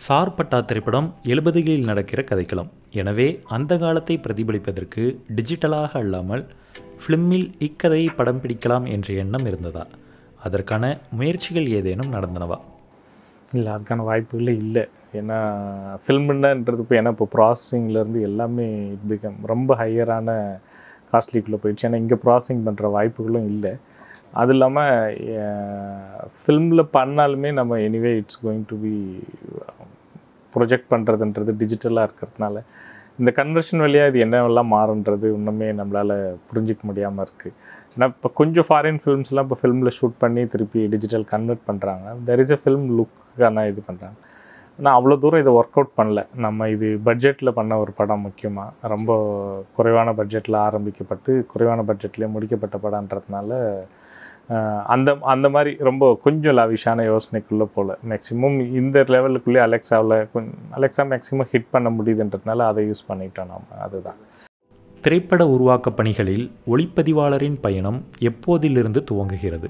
சார்பட்டா திரைப்படம் எழுபதுகளில் நடக்கிற கதைக்களம் எனவே அந்த காலத்தை பிரதிபலிப்பதற்கு டிஜிட்டலாக அல்லாமல் ஃபிலிமில் இக்கதையை படம் பிடிக்கலாம் என்ற எண்ணம் இருந்ததா அதற்கான முயற்சிகள் ஏதேனும் நடந்தனவா இல்லை அதுக்கான வாய்ப்புகளே இல்லை ஏன்னா ஃபில்முன்னன்றது இப்போ ஏன்னா இப்போ ப்ராசஸிங்லேருந்து எல்லாமே இட் பிகம் ரொம்ப ஹையரான காஸ்ட்லிக்குள்ளே போயிடுச்சு ஏன்னா இங்கே ப்ராசஸிங் பண்ணுற வாய்ப்புகளும் இல்லை அது இல்லாமல் ஃபில்மில் பண்ணாலுமே நம்ம anyway it's going to be project பண்ணுறதுன்றது டிஜிட்டலாக இருக்கிறதுனால இந்த கன்வர்ஷன் வழியாக இது என்னவெல்லாம் மாறுன்றது இன்னுமே நம்மளால் புரிஞ்சிக்க முடியாமல் இருக்குது ஏன்னா இப்போ கொஞ்சம் ஃபாரின் ஃபிலிம்ஸ்லாம் இப்போ ஃபிலிமில் ஷூட் பண்ணி திருப்பி டிஜிட்டல் கன்வெர்ட் பண்ணுறாங்க தெர் இஸ் எ ஃபிலிம் லுக்கான இது பண்ணுறாங்க ஆனால் அவ்வளோ தூரம் இதை ஒர்க் அவுட் பண்ணல நம்ம இது பட்ஜெட்டில் பண்ண ஒரு படம் முக்கியமாக ரொம்ப குறைவான பட்ஜெட்டில் ஆரம்பிக்கப்பட்டு குறைவான பட்ஜெட்லேயே முடிக்கப்பட்ட படம்ன்றதுனால ஆஹ் அந்த அந்த மாதிரி ரொம்ப கொஞ்சம் லாவிஷான யோசனைக்குள்ளே போகல மேக்ஸிமம் இந்த லெவலுக்குள்ளேயே அலெக்ஸாவில் கொஞ்சம் அலெக்ஸா மேக்ஸிமம் ஹிட் பண்ண முடியுதுன்றதுனால அதை யூஸ் பண்ணிட்டோம் நம்ம அதுதான் திரைப்பட உருவாக்க பணிகளில் ஒளிப்பதிவாளரின் பயணம் எப்போதிலிருந்து துவங்குகிறது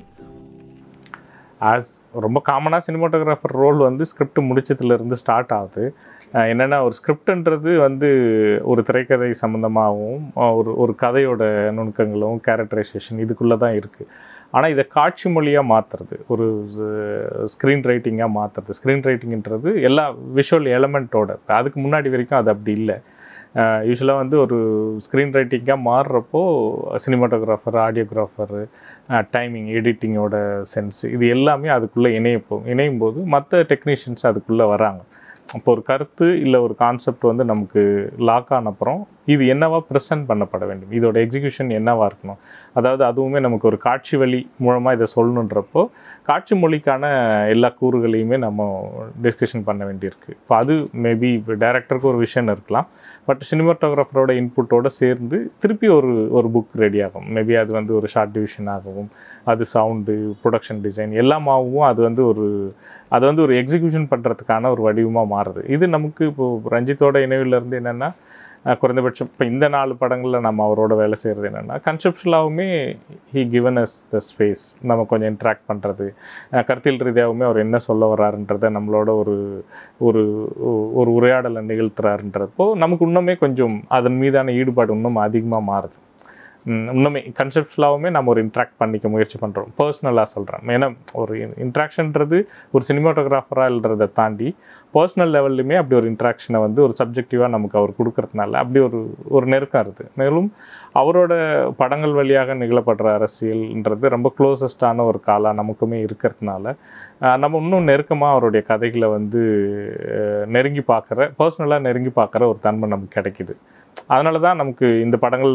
ஆஸ் ரொம்ப காமனாக சினிமாட்டோகிராஃபர் ரோல் வந்து ஸ்கிரிப்ட் முடிச்சதுலேருந்து ஸ்டார்ட் ஆகுது அஹ் என்னென்னா ஒரு ஸ்கிரிப்டுன்றது வந்து ஒரு திரைக்கதை சம்மந்தமாகவும் அஹ் ஒரு ஒரு கதையோட நுணுக்கங்களும் கேரக்டரைசேஷன் இதுக்குள்ளே தான் இருக்குது ஆனால் இதை காட்சி மொழியாக மாற்றுறது ஒரு ஸ்க்ரீன் ரைட்டிங்காக மாற்றுறது ஸ்க்ரீன் ரைட்டிங்ன்றது எல்லா விஷுவல் எலமெண்ட்டோட அதுக்கு முன்னாடி வரைக்கும் அது அப்படி இல்லை யூஸ்வலாக வந்து ஒரு ஸ்க்ரீன் ரைட்டிங்காக மாறுறப்போ சினிமாட்டோகிராஃபர் ஆடியோகிராஃபர் டைமிங் எடிட்டிங்கோட சென்ஸ் இது எல்லாமே அதுக்குள்ளே இணையப்போம் இணையும் போது மற்ற டெக்னீஷியன்ஸ் அதுக்குள்ளே வராங்க இப்போ ஒரு கருத்து இல்லை ஒரு கான்செப்ட் வந்து நமக்கு லாக் ஆன அப்புறம் இது என்னவா ப்ரெசென்ட் பண்ணப்பட வேண்டும் இதோட எக்ஸிக்யூஷன் என்னவா இருக்கணும் அதாவது அதுவுமே நமக்கு ஒரு காட்சி வழி மூலமாக இதை சொல்லணுன்றப்போ காட்சி மொழிக்கான எல்லா கூறுகளையுமே நம்ம டிஸ்கஷன் பண்ண வேண்டியிருக்கு இப்போ அது மேபி இப்போ டேரக்டருக்கு ஒரு விஷன் இருக்கலாம் பட் சினிமாட்டோகிராஃபரோட இன்புட்டோட சேர்ந்து திருப்பி ஒரு ஒரு புக் ரெடி ஆகும் மேபி அது வந்து ஒரு ஷார்ட் டிவிஷன் ஆகவும் அது சவுண்டு ப்ரொடக்ஷன் டிசைன் எல்லாமாகவும் அது வந்து ஒரு அது வந்து ஒரு எக்ஸிக்யூஷன் பண்ணுறதுக்கான ஒரு வடிவமாக மாறுது இது நமக்கு இப்போது ரஞ்சித்தோட இணைவிலேருந்து என்னென்னா குறைந்தபட்சம் இப்போ இந்த நாலு படங்களில் நம்ம அவரோட வேலை செய்கிறது என்னென்னா கன்செப்ஷுவலாகவுமே he given as the space நம்ம கொஞ்சம் இன்ட்ராக்ட் பண்ணுறது கருத்தியல் ரீதியாகவுமே அவர் என்ன சொல்ல வர்றாருன்றதை நம்மளோட ஒரு ஒரு ஒரு உரையாடலை நிகழ்த்துறாருன்றப்போ நமக்கு இன்னுமே கொஞ்சம் அதன் மீதான ஈடுபாடு இன்னும் அதிகமாக மாறுது இன்னுமே கன்செப்ட்லாகவுமே நம்ம ஒரு இன்ட்ராக்ட் பண்ணிக்க முயற்சி பண்ணுறோம் பர்சனலாக சொல்கிறேன் ஏன்னா ஒரு இன்ட்ராக்ஷன்றது ஒரு சினிமாட்டோகிராஃபராகன்றதை தாண்டி பர்சனல் லெவல்லையுமே அப்படி ஒரு இன்ட்ராக்ஷனை வந்து ஒரு சப்ஜெக்டிவாக நமக்கு அவர் கொடுக்கறதுனால அப்படி ஒரு ஒரு நெருக்கம் இருக்குது மேலும் அவரோட படங்கள் வழியாக நிகழப்படுற அரசியல்ன்றது ரொம்ப க்ளோசஸ்டான ஒரு காலாக நமக்குமே இருக்கிறதுனால நம்ம இன்னும் நெருக்கமாக அவருடைய கதைகளை வந்து நெருங்கி பார்க்குற பர்சனலாக நெருங்கி பார்க்குற ஒரு தன்மை நமக்கு கிடைக்கிது அதனால தான் நமக்கு இந்த படங்கள்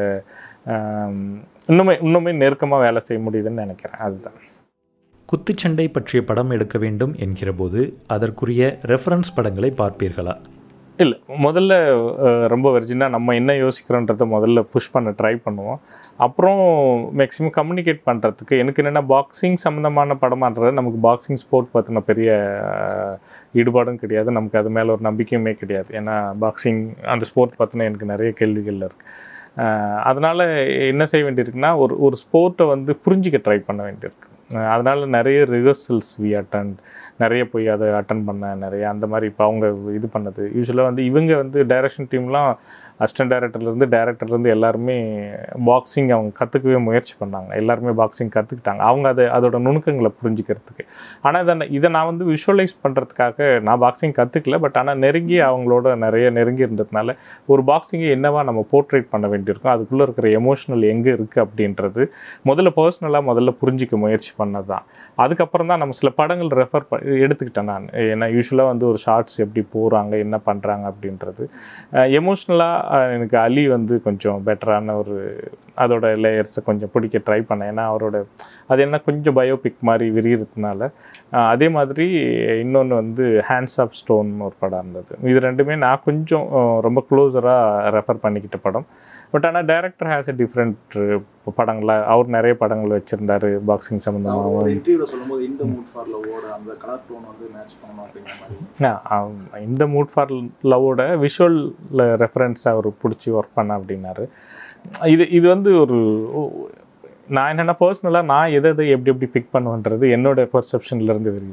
இன்னுமே இன்னுமே நெருக்கமாக வேலை செய்ய முடியுதுன்னு நினைக்கிறேன் அதுதான் குத்துச்சண்டை பற்றிய படம் எடுக்க வேண்டும் என்கிற போது அதற்குரிய ரெஃபரன்ஸ் படங்களை பார்ப்பீர்களா இல்லை முதல்ல ரொம்ப வெர்ஜினாக நம்ம என்ன யோசிக்கிறோன்றதை முதல்ல புஷ் பண்ண ட்ரை பண்ணுவோம் அப்புறம் மேக்ஸிமம் கம்யூனிகேட் பண்ணுறதுக்கு எனக்கு என்னென்னா பாக்ஸிங் சம்மந்தமான படமான்றது நமக்கு பாக்ஸிங் ஸ்போர்ட் பற்றின பெரிய ஈடுபாடும் கிடையாது நமக்கு அது மேலே ஒரு நம்பிக்கையுமே கிடையாது ஏன்னா பாக்ஸிங் அந்த ஸ்போர்ட் பற்றின எனக்கு நிறைய கேள்விகள் இருக்குது அதனால் என்ன செய்ய வேண்டியிருக்குன்னா ஒரு ஒரு ஸ்போர்ட்டை வந்து புரிஞ்சிக்க ட்ரை பண்ண வேண்டியிருக்கு அதனால் நிறைய ரிஹர்சல்ஸ் வி அட்டன் நிறைய போய் அதை அட்டன் பண்ண நிறைய அந்த மாதிரி இப்போ அவங்க இது பண்ணது யூஸ்வலாக வந்து இவங்க வந்து டைரக்ஷன் டீம்லாம் அசிஸ்டன்ட் டைரக்டர்லேருந்து டேரக்டர்லேருந்து எல்லாருமே பாக்ஸிங் அவங்க கற்றுக்கவே முயற்சி பண்ணாங்க எல்லாருமே பாக்ஸிங் கற்றுக்கிட்டாங்க அவங்க அதை அதோட நுணுக்கங்களை புரிஞ்சுக்கிறதுக்கு ஆனால் இதை இதை நான் வந்து விஷுவலைஸ் பண்ணுறதுக்காக நான் பாக்ஸிங் கற்றுக்கல பட் ஆனால் நெருங்கி அவங்களோட நிறைய நெருங்கி இருந்ததுனால ஒரு பாக்ஸிங்கை என்னவா நம்ம போர்ட்ரேட் பண்ண வேண்டியிருக்கோம் அதுக்குள்ளே இருக்கிற எமோஷனல் எங்கே இருக்குது அப்படின்றது முதல்ல பர்சனலாக முதல்ல புரிஞ்சிக்க முயற்சி பண்ணது தான் அதுக்கப்புறம் தான் நம்ம சில படங்கள் ரெஃபர் ப எடுத்துக்கிட்டேன் நான் ஏன்னா யூஸ்வலாக வந்து ஒரு ஷார்ட்ஸ் எப்படி போகிறாங்க என்ன பண்ணுறாங்க அப்படின்றது எமோஷ்னலாக எனக்கு அலி வந்து கொஞ்சம் பெட்டரான ஒரு அதோட லேயர்ஸை கொஞ்சம் பிடிக்க ட்ரை பண்ணேன் ஏன்னா அவரோட அது என்ன கொஞ்சம் பயோபிக் மாதிரி விரிகிறதுனால அதே மாதிரி இன்னொன்று வந்து ஹேண்ட்ஸ் ஆஃப் ஸ்டோன் ஒரு படம் இருந்தது இது ரெண்டுமே நான் கொஞ்சம் ரொம்ப க்ளோஸராக ரெஃபர் பண்ணிக்கிட்ட படம் பட் ஆனால் டைரக்டர் ஹேஸ் எ டிஃப்ரெண்ட் படங்களை அவர் நிறைய படங்கள் வச்சுருந்தாரு பாக்ஸிங் சம்மந்தமாகவும் இந்த மூட் ஃபார் லவ்வோட விஷுவல் ரெஃபரன்ஸ் அவர் பிடிச்சி ஒர்க் பண்ண அப்படின்னாரு இது இது வந்து ஒரு நான் என்னென்னா பர்சனலாக நான் எதை எதை எப்படி எப்படி பிக் பண்ணுவேன்றது என்னோட பெர்செப்ஷன்லேருந்து வருது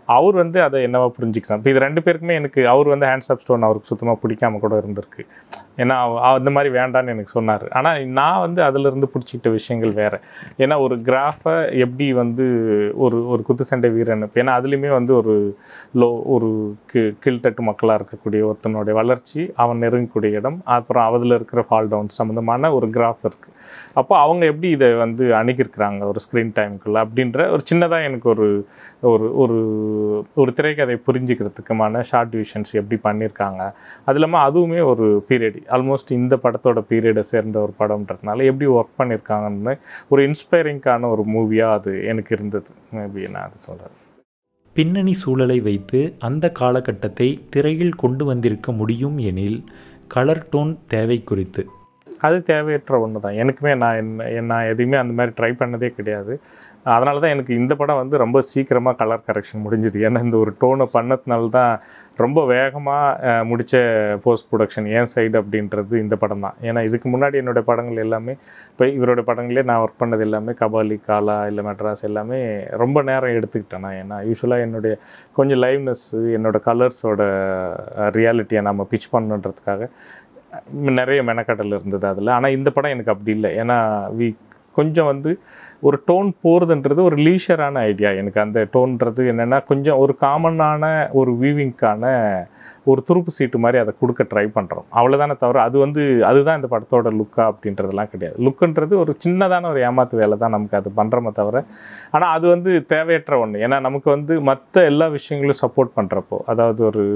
அவர் வந்து அதை என்னவா புரிஞ்சுக்கிறார் இப்போ இது ரெண்டு பேருக்குமே எனக்கு அவர் வந்து ஹேண்ட்ஸ் ஆஃப் ஸ்டோன் அவருக்கு சுத்தமாக பிடிக்காம கூட இருந்திருக்கு ஏன்னா அவ- அந்த மாதிரி வேண்டான்னு எனக்கு சொன்னார் ஆனால் நான் வந்து அதிலிருந்து பிடிச்சிக்கிட்ட விஷயங்கள் வேறு ஏன்னா ஒரு கிராஃபை எப்படி வந்து ஒரு ஒரு குத்துச்சண்டை வீரன் இப்ப ஏன்னா அதுலேயுமே வந்து ஒரு லோ ஒரு கி கீழ்த்தட்டு மக்களாக இருக்கக்கூடிய ஒருத்தனுடைய வளர்ச்சி அவன் நெருங்கக்கூடிய இடம் அப்புறம் அதில் இருக்கிற ஃபால் டவுன் சம்மந்தமான ஒரு கிராஃப் இருக்குது அப்போ அவங்க எப்படி இதை வந்து அணுகிருக்கிறாங்க ஒரு ஸ்க்ரீன் டைமுக்குள்ள அப்படின்ற ஒரு சின்னதாக எனக்கு ஒரு ஒரு ஒரு ஒரு திரைக்கதை புரிஞ்சுக்கிறதுக்குமான ஷார்ட் டிவிஷன்ஸ் எப்படி பண்ணியிருக்காங்க அது இல்லாமல் அதுவுமே ஒரு பீரியட் ஆல்மோஸ்ட் இந்த படத்தோட பீரியடை சேர்ந்த ஒரு படம்ன்றதுனால எப்படி ஒர்க் பண்ணியிருக்காங்கன்னு ஒரு இன்ஸ்பைரிங்கான ஒரு மூவியாக அது எனக்கு இருந்தது மேபி நான் அதை சொல்கிறேன் பின்னணி சூழலை வைத்து அந்த காலகட்டத்தை திரையில் கொண்டு வந்திருக்க முடியும் எனில் கலர் டோன் தேவை குறித்து அது தேவையற்ற ஒன்று தான் எனக்குமே நான் என்ன நான் எதையுமே அந்த மாதிரி ட்ரை பண்ணதே கிடையாது அதனால தான் எனக்கு இந்த படம் வந்து ரொம்ப சீக்கிரமாக கலர் கரெக்ஷன் முடிஞ்சுது ஏன்னா இந்த ஒரு டோனை பண்ணதுனால தான் ரொம்ப வேகமாக முடித்த போஸ்ட் ப்ரொடக்ஷன் ஏன் சைடு அப்படின்றது இந்த படம் தான் ஏன்னா இதுக்கு முன்னாடி என்னோட படங்கள் எல்லாமே இப்போ இவரோட படங்களே நான் ஒர்க் பண்ணது எல்லாமே கபாலி காலா இல்லை மெட்ராஸ் எல்லாமே ரொம்ப நேரம் எடுத்துக்கிட்டேன் நான் ஏன்னா யூஸ்வலாக என்னுடைய கொஞ்சம் லைவ்னஸ் என்னோட கலர்ஸோட ரியாலிட்டியை நம்ம பிச் பண்ணுன்றதுக்காக நிறைய மெனக்கடல் இருந்தது அதில் ஆனால் இந்த படம் எனக்கு அப்படி இல்லை ஏன்னா வி கொஞ்சம் வந்து ஒரு டோன் போகிறதுன்றது ஒரு லீஷரான ஐடியா எனக்கு அந்த டோன்றது என்னென்னா கொஞ்சம் ஒரு காமனான ஒரு வீவிங்க்கான ஒரு துருப்பு சீட்டு மாதிரி அதை கொடுக்க ட்ரை பண்ணுறோம் அவ்வளோதானே தவிர அது வந்து அதுதான் இந்த படத்தோட லுக்கா அப்படின்றதெல்லாம் கிடையாது லுக்குன்றது ஒரு சின்னதான ஒரு ஏமாத்து வேலை தான் நமக்கு அது பண்ணுறோமே தவிர ஆனால் அது வந்து தேவையற்ற ஒன்று ஏன்னா நமக்கு வந்து மற்ற எல்லா விஷயங்களும் சப்போர்ட் பண்ணுறப்போ அதாவது ஒரு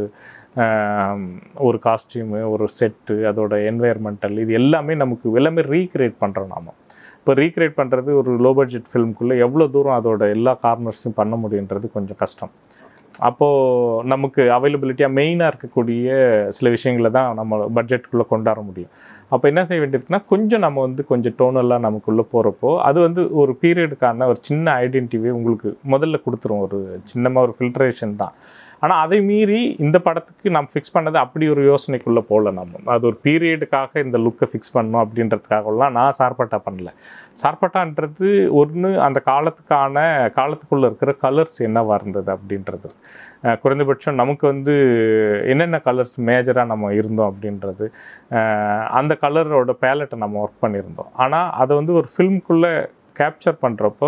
ஆம், ஒரு காஸ்டியூமு ஒரு செட்டு அதோட என்வாயர்மெண்டல் இது எல்லாமே நமக்கு எல்லாமே ரீக்ரியேட் பண்ணுறோம் நாம இப்போ ரீக்ரியேட் பண்ணுறது ஒரு லோ பட்ஜெட் ஃபிலிம்குள்ளே எவ்வளோ தூரம் அதோட எல்லா கார்னர்ஸும் பண்ண முடியுன்றது கொஞ்சம் கஷ்டம் அப்போது நமக்கு அவைலபிலிட்டியாக மெயினாக இருக்கக்கூடிய சில விஷயங்களை தான் நம்ம பட்ஜெட்டுக்குள்ளே கொண்டாட முடியும் அப்போ என்ன செய்ய வேண்டியிருக்குன்னா கொஞ்சம் நம்ம வந்து கொஞ்சம் டோனெல்லாம் நமக்குள்ளே போகிறப்போ அது வந்து ஒரு பீரியடுக்கான ஒரு சின்ன ஐடென்டிட்டிவே உங்களுக்கு முதல்ல கொடுத்துரும் ஒரு சின்னமாக ஒரு ஃபில்ட்ரேஷன் தான் ஆனால் அதை மீறி இந்த படத்துக்கு நம்ம ஃபிக்ஸ் பண்ணது அப்படி ஒரு யோசனைக்குள்ளே போகல நம்ம அது ஒரு பீரியடுக்காக இந்த லுக்கை ஃபிக்ஸ் பண்ணணும் அப்படின்றதுக்காகலாம் நான் சார்பட்டா பண்ணல சார்பட்டான்றது ஒன்று அந்த காலத்துக்கான காலத்துக்குள்ளே இருக்கிற கலர்ஸ் என்னவா இருந்தது அப்படின்றது அஹ் குறைந்தபட்சம் நமக்கு வந்து என்னென்ன கலர்ஸ் மேஜராக நம்ம இருந்தோம் அப்படின்றது அஹ் அந்த கலரோட பேலட்டை நம்ம ஒர்க் பண்ணியிருந்தோம் ஆனால் அதை வந்து ஒரு ஃபில்ம்குள்ளே கேப்சர் பண்ணுறப்போ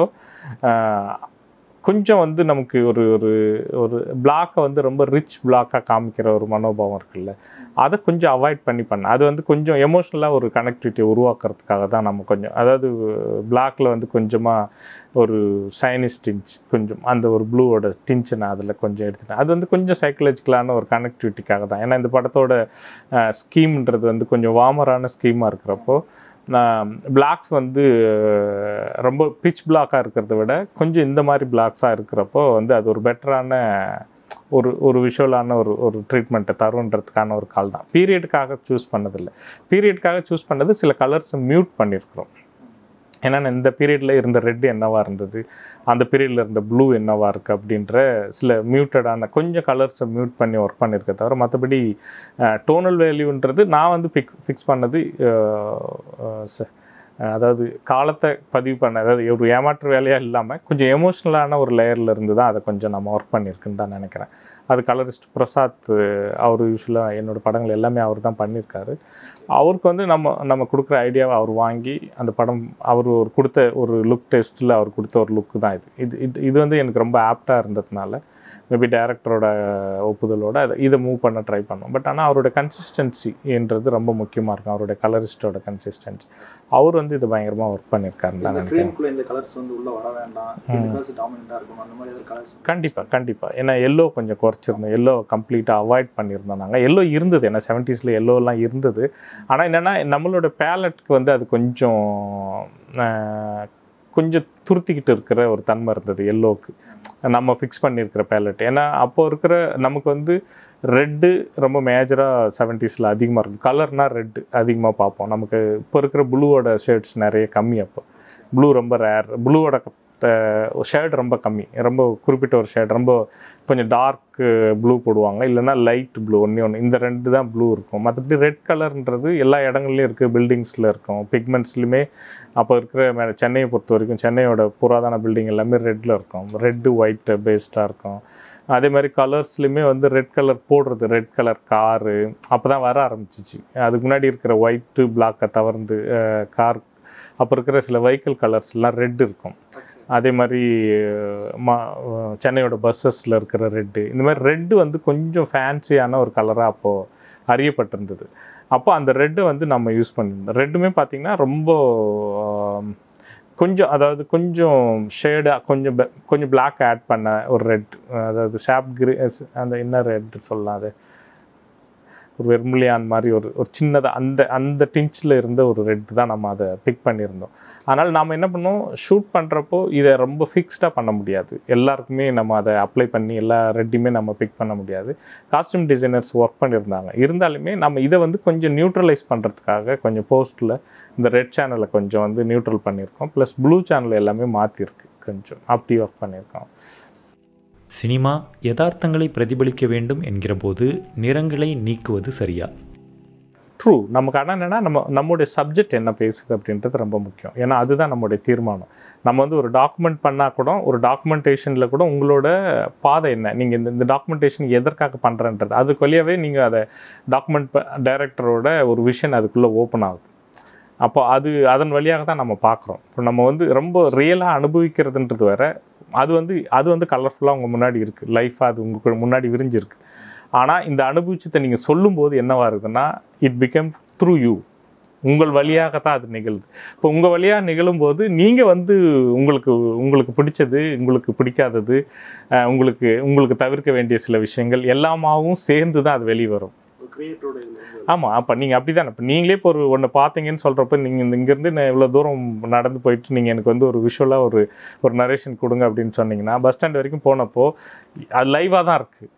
கொஞ்சம் வந்து நமக்கு ஒரு ஒரு ஒரு பிளாக்கை வந்து ரொம்ப ரிச் பிளாக்காக காமிக்கிற ஒரு மனோபாவம் இருக்குல்ல அதை கொஞ்சம் அவாய்ட் பண்ணி பண்ண அது வந்து கொஞ்சம் எமோஷ்னலாக ஒரு கனெக்டிவிட்டியை உருவாக்குறதுக்காக தான் நம்ம கொஞ்சம் அதாவது பிளாக்ல வந்து கொஞ்சமாக ஒரு சைனிஸ் டிஞ்ச் கொஞ்சம் அந்த ஒரு ப்ளூவோட டிஞ்சை நான் அதில் கொஞ்சம் எடுத்துட்டேன் அது வந்து கொஞ்சம் சைக்கலாஜிக்கலான ஒரு கனெக்டிவிட்டிக்காக தான் ஏன்னா இந்த படத்தோட ஸ்கீம்ன்றது வந்து கொஞ்சம் வாமரான ஸ்கீமாக இருக்கிறப்போ நான் பிளாக்ஸ் வந்து அஹ், ரொம்ப பிச் பிளாக்காக இருக்கிறத விட கொஞ்சம் இந்த மாதிரி பிளாக்ஸாக இருக்கிறப்போ வந்து அது ஒரு பெட்டரான ஒரு ஒரு விஷுவலான ஒரு ஒரு ட்ரீட்மெண்ட்டை தருன்றதுக்கான ஒரு கால் தான் பீரியடுக்காக சூஸ் பண்ணதில்லை பீரியடுக்காக சூஸ் பண்ணது சில கலர்ஸை மியூட் பண்ணியிருக்கிறோம் ஏன்னா இந்த பீரியடில் இருந்த ரெட் என்னவா இருந்தது அந்த பீரியடில் இருந்த ப்ளூ என்னவா இருக்குது அப்படின்ற சில மியூட்டடான கொஞ்சம் கலர்ஸை மியூட் பண்ணி ஒர்க் பண்ணியிருக்க தவிர மற்றபடி டோனல் வேல்யூன்றது நான் வந்து ஃபிக்ஸ் ஃபிக்ஸ் பண்ணது அஹ், அஹ், ச- அதாவது காலத்தை பதிவு பண்ண அதாவது ஒரு ஏமாற்று வேலையாக இல்லாமல் கொஞ்சம் எமோஷ்னலான ஒரு லேயரில் இருந்து தான் அதை கொஞ்சம் நம்ம ஒர்க் பண்ணியிருக்குன்னு தான் நினைக்கிறேன் அது கலரிஸ்ட் பிரசாத் அவர் யூஸ்வலாக என்னோட படங்கள் எல்லாமே அவர் தான் பண்ணியிருக்காரு அவருக்கு வந்து நம்ம நம்ம கொடுக்குற ஐடியாவை அவர் வாங்கி அந்த படம் அவர் ஒரு கொடுத்த ஒரு லுக் டெஸ்ட்டில் அவர் கொடுத்த ஒரு லுக்கு தான் இது இது இது இது வந்து எனக்கு ரொம்ப ஆப்டாக இருந்ததுனால மேபி டைரக்டரோட ஒப்புதலோட அதை இதை மூவ் பண்ண ட்ரை பண்ணோம் பட் ஆனால் அவரோட கன்சிஸ்டன்சி என்றது ரொம்ப முக்கியமாக இருக்கும் அவருடைய கலரிஸ்டோட கன்சிஸ்டன்சி அவர் வந்து இது பயங்கரமாக ஒர்க் பண்ணியிருக்காருன்னு தான் இந்த நினைக்கிறேன் ஃப்ரேம்குள்ள இந்த கலர்ஸ் வந்து உள்ள வர வேண்டாம் இந்த கலர்ஸ் டாமினண்டா இருக்கணும் அந்த மாதிரி ஏதாவது கலர்ஸ் கண்டிப்பாக கண்டிப்பாக ஏன்னா எல்லோ கொஞ்சம் குறைச்சிருந்தோம் எல்லோ கம்ப்ளீட்டாக அவாய்ட் பண்ணியிருந்தோம் நாங்கள் எல்லோ இருந்தது ஏன்னா செவன்ட்டீஸில் எல்லோலாம் இருந்தது ஆனால் என்னென்னா நம்மளோட பேலட்க்கு வந்து அது கொஞ்சம் ஆஹ், கொஞ்சம் துருத்திக்கிட்டு இருக்கிற ஒரு தன்மை இருந்தது எல்லோவுக்கு நம்ம ஃபிக்ஸ் பண்ணியிருக்கிற பேலட் ஏன்னா அப்போ இருக்கிற நமக்கு வந்து ரெட்டு ரொம்ப மேஜராக செவன்ட்டீஸில் அதிகமாக இருக்கும் கலர்னால் ரெட்டு அதிகமாக பார்ப்போம் நமக்கு இப்போ இருக்கிற ப்ளூவோட ஷேட்ஸ் நிறைய கம்மி அப்போ ப்ளூ ரொம்ப ரேர் ப்ளூவோட ஷேட் ரொம்ப கம்மி ரொம்ப குறிப்பிட்ட ஒரு ஷேட் ரொம்ப கொஞ்சம் டார்க் ப்ளூ போடுவாங்க இல்லைன்னா லைட் ப்ளூ ஒன்றே ஒன்று இந்த ரெண்டு தான் ப்ளூ இருக்கும் மற்றபடி ரெட் கலர்ன்றது எல்லா இடங்கள்லையும் இருக்குது பில்டிங்ஸில் இருக்கும் பிக்மெண்ட்ஸ்லையுமே அப்போ இருக்கிற மே சென்னையை பொறுத்த வரைக்கும் சென்னையோட புராதன பில்டிங் எல்லாமே ரெட்டில் இருக்கும் ரெட்டு ஒயிட் பேஸ்டாக இருக்கும் அதே மாதிரி கலர்ஸ்லையுமே வந்து ரெட் கலர் போடுறது ரெட் கலர் காரு அப்போ தான் வர ஆரம்பிச்சிச்சு அதுக்கு முன்னாடி இருக்கிற ஒயிட்டு பிளாக்கை தவிர்த்து கார் அப்போ இருக்கிற சில வெஹிக்கிள் கலர்ஸ்லாம் ரெட் இருக்கும் அதே மாதிரி மா சென்னையோட பஸ்ஸஸில் இருக்கிற ரெட்டு இந்த மாதிரி ரெட்டு வந்து கொஞ்சம் ஃபேன்சியான ஒரு கலராக அப்போது அறியப்பட்டிருந்தது அப்போ அந்த ரெட்டை வந்து நம்ம யூஸ் பண்ணியிருந்தோம் ரெட்டுமே பார்த்திங்கன்னா ரொம்ப ஆம், கொஞ்சம் அதாவது கொஞ்சம் ஷேடாக கொஞ்சம் be- கொஞ்சம் பிளாக் ஆட் பண்ண ஒரு ரெட் அதாவது ஷாப் கிரி அந்த என்ன ரெட் சொல்லலாம் அது ஒரு வெர்மிலியான் மாதிரி ஒரு ஒரு சின்னதாக அந்த அந்த டிஞ்சில் இருந்த ஒரு ரெட் தான் நம்ம அதை பிக் பண்ணியிருந்தோம் அதனால் நாம் என்ன பண்ணோம் ஷூட் பண்ணுறப்போ இதை ரொம்ப ஃபிக்ஸ்டாக பண்ண முடியாது எல்லாருக்குமே நம்ம அதை அப்ளை பண்ணி எல்லா ரெட்டையுமே நம்ம பிக் பண்ண முடியாது காஸ்டியூம் டிசைனர்ஸ் ஒர்க் பண்ணியிருந்தாங்க இருந்தாலுமே நம்ம இதை வந்து கொஞ்சம் நியூட்ரலைஸ் பண்ணுறதுக்காக கொஞ்சம் போஸ்ட்டில் இந்த ரெட் சேனலை கொஞ்சம் வந்து நியூட்ரல் பண்ணியிருக்கோம் ப்ளஸ் ப்ளூ சேனல் எல்லாமே மாற்றிருக்கு கொஞ்சம் அப்படி ஒர்க் பண்ணியிருக்கோம் சினிமா யதார்த்தங்களை பிரதிபலிக்க வேண்டும் என்கிற போது நிறங்களை நீக்குவது சரியா ட்ரூ நமக்கு ஆனால் என்னென்னா நம்ம நம்மளுடைய சப்ஜெக்ட் என்ன பேசுது அப்படின்றது ரொம்ப முக்கியம் ஏன்னா அதுதான் நம்மளுடைய தீர்மானம் நம்ம வந்து ஒரு டாக்குமெண்ட் பண்ணால் கூட ஒரு டாக்குமெண்டேஷனில் கூட உங்களோட பாதை என்ன நீங்கள் இந்த இந்த டாக்குமெண்டேஷன் எதற்காக பண்ணுறன்றது அதுக்கு வழியாகவே நீங்கள் அதை டாக்குமெண்ட் டைரக்டரோட ஒரு விஷன் அதுக்குள்ளே ஓப்பன் ஆகுது அப்போ அது அதன் வழியாக தான் நம்ம பார்க்குறோம் இப்போ நம்ம வந்து ரொம்ப ரியலாக அனுபவிக்கிறதுன்றது வேற அது வந்து அது வந்து கலர்ஃபுல்லாக உங்கள் முன்னாடி இருக்குது லைஃபாக அது உங்களுக்கு முன்னாடி விரிஞ்சிருக்கு ஆனால் இந்த அனுபவிச்சத்தை நீங்கள் சொல்லும்போது என்னவா இருக்குதுன்னா இட் பிகம் த்ரூ யூ உங்கள் வழியாக தான் அது நிகழுது இப்போ உங்கள் வழியாக நிகழும்போது நீங்கள் வந்து உங்களுக்கு உங்களுக்கு பிடிச்சது உங்களுக்கு பிடிக்காதது அஹ், உங்களுக்கு உங்களுக்கு தவிர்க்க வேண்டிய சில விஷயங்கள் எல்லாமாவும் சேர்ந்து தான் அது வெளியே வரும் ஒரு கிரியேட்டரோட இதில் வந்து ஆமாம் அப்போ நீங்கள் அப்படி தான் இப்போ நீங்களே இப்போ ஒரு ஒன்று பார்த்தீங்கன்னு சொல்கிறப்ப நீங்கள் இந்த இங்கேருந்து நான் இவ்வளோ தூரம் நடந்து போயிட்டு நீங்கள் எனக்கு வந்து ஒரு விஷுவலாக ஒரு ஒரு நரேஷன் கொடுங்க அப்படின்னு சொன்னீங்கன்னா பஸ் ஸ்டாண்ட் வரைக்கும் போனப்போ அது லைவாக தான் இருக்குது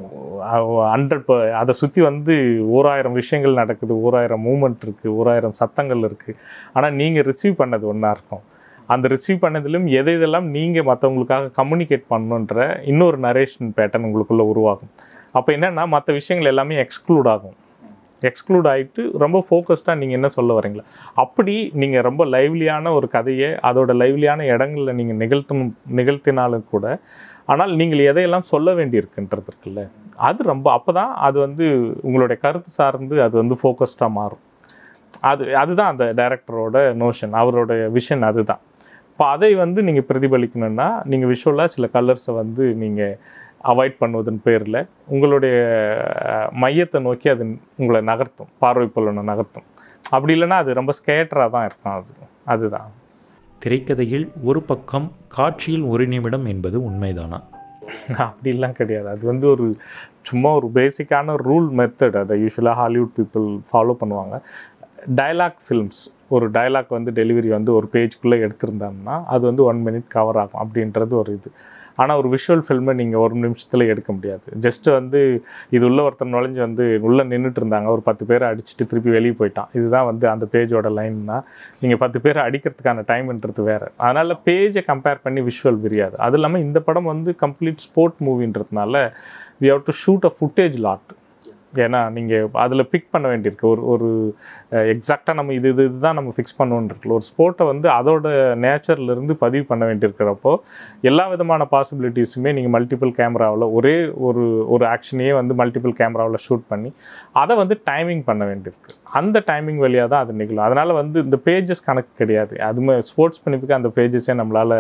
ஹண்ட்ரட் அதை சுற்றி வந்து ஓராயிரம் விஷயங்கள் நடக்குது ஓராயிரம் மூமெண்ட் இருக்குது ஓராயிரம் சத்தங்கள் இருக்குது ஆனால் நீங்கள் ரிசீவ் பண்ணது ஒன்றா இருக்கும் அந்த ரிசீவ் பண்ணதிலும் எதை இதெல்லாம் நீங்கள் மற்றவங்களுக்காக கம்யூனிகேட் பண்ணணுன்ற இன்னொரு நரேஷன் பேட்டர்ன் உங்களுக்குள்ளே உருவாகும் அப்போ என்னென்னா மற்ற விஷயங்கள் எல்லாமே எக்ஸ்க்ளூட் ஆகும் எக்ஸ்க்ளூட் ஆகிட்டு ரொம்ப ஃபோக்கஸ்டாக நீங்கள் என்ன சொல்ல வரீங்களா அப்படி நீங்கள் ரொம்ப லைவ்லியான ஒரு கதையை அதோட லைவ்லியான இடங்களில் நீங்கள் நிகழ்த்தணும் நிகழ்த்தினாலும் கூட ஆனால் நீங்கள் எதையெல்லாம் சொல்ல வேண்டியிருக்குன்றது இருக்குல்ல அது ரொம்ப அப்போ தான் அது வந்து உங்களுடைய கருத்து சார்ந்து அது வந்து ஃபோக்கஸ்டாக மாறும் அது அதுதான் அந்த டைரக்டரோட நோஷன் அவரோட விஷன் அதுதான் இப்போ அதை வந்து நீங்கள் பிரதிபலிக்கணும்னா நீங்கள் விஷுவலாக சில கலர்ஸை வந்து நீங்கள் அவாய்ட் பண்ணுவதன் பேரில் உங்களுடைய அஹ், மையத்தை நோக்கி அது உங்களை நகர்த்தும் பார்வை புலனை நகர்த்தும் அப்படி இல்லைன்னா அது ரொம்ப ஸ்கேட்டராக தான் இருக்கும் அது அதுதான் திரைக்கதையில் ஒரு பக்கம் காட்சியில் ஒரு நிமிடம் என்பது உண்மைதானா அப்படிலாம் கிடையாது அது வந்து ஒரு சும்மா ஒரு பேசிக்கான ரூல் மெத்தட் அதை யூஸ்வலாக ஹாலிவுட் பீப்புள் ஃபாலோ பண்ணுவாங்க டயலாக் ஃபில்ம்ஸ் ஒரு டயலாக் வந்து டெலிவரி வந்து ஒரு பேஜ்குள்ளே எடுத்திருந்தாங்கன்னா அது வந்து ஒன் மினிட் கவர் ஆகும் அப்படின்றது ஒரு இது ஆனால் ஒரு விஷுவல் ஃபில்மை நீங்கள் ஒரு நிமிஷத்தில் எடுக்க முடியாது ஜஸ்ட் வந்து இது உள்ள ஒருத்தர் நுழைஞ்சு வந்து உள்ளே நின்றுட்டு இருந்தாங்க ஒரு பத்து பேரை அடிச்சுட்டு திருப்பி வெளியே போயிட்டான் இதுதான் வந்து அந்த பேஜோட லைன்னா நீங்கள் பத்து பேரை அடிக்கிறதுக்கான டைம்ன்றது வேறு அதனால் பேஜை கம்பேர் பண்ணி விஷுவல் விரியாது அது இல்லாமல் இந்த படம் வந்து கம்ப்ளீட் ஸ்போர்ட் மூவின்றதுனால we have to shoot a footage lot ஏன்னா நீங்கள் அதில் பிக் பண்ண வேண்டியிருக்கு ஒரு ஒரு எக்ஸாக்டாக நம்ம இது இது இதுதான் நம்ம ஃபிக்ஸ் பண்ணுவோன்றிருக்கல ஒரு ஸ்போர்ட்டை வந்து அதோட நேச்சர்லேருந்து பதிவு பண்ண வேண்டியிருக்கிறப்போ எல்லா விதமான பாசிபிலிட்டிஸுமே நீங்கள் மல்டிபிள் கேமராவில் ஒரே ஒரு ஒரு ஆக்ஷனையே வந்து மல்டிபிள் கேமராவில் ஷூட் பண்ணி அதை வந்து டைமிங் பண்ண வேண்டியிருக்கு அந்த டைமிங் வழியாக தான் அது நிகழும் அதனால் வந்து இந்த பேஜஸ் கணக்கு கிடையாது அதுமே ஸ்போர்ட்ஸ் பண்ணிப்புக்கு அந்த பேஜஸே நம்மளால்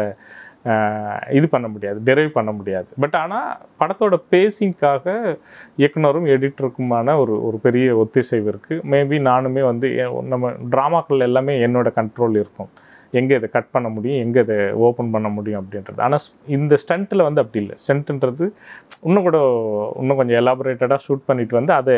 இது பண்ண முடியாது டெரைவ் பண்ண முடியாது பட் ஆனால் படத்தோட பேசிங்க்காக இயக்குனரும் எடிட்டருக்குமான ஒரு ஒரு பெரிய ஒத்திசைவு இருக்குது மேபி நானுமே வந்து எ- நம்ம ட்ராமாக்கள் எல்லாமே என்னோட கண்ட்ரோல் இருக்கும் எங்கே இதை கட் பண்ண முடியும் எங்கே இதை ஓப்பன் பண்ண முடியும் அப்படின்றது ஆனால் இந்த ஸ்டண்ட்டில் வந்து அப்படி இல்லை ஸ்டண்ட்டுன்றது இன்னும் கூட இன்னும் கொஞ்சம் எலாபரேட்டடாக ஷூட் பண்ணிட்டு வந்து அதை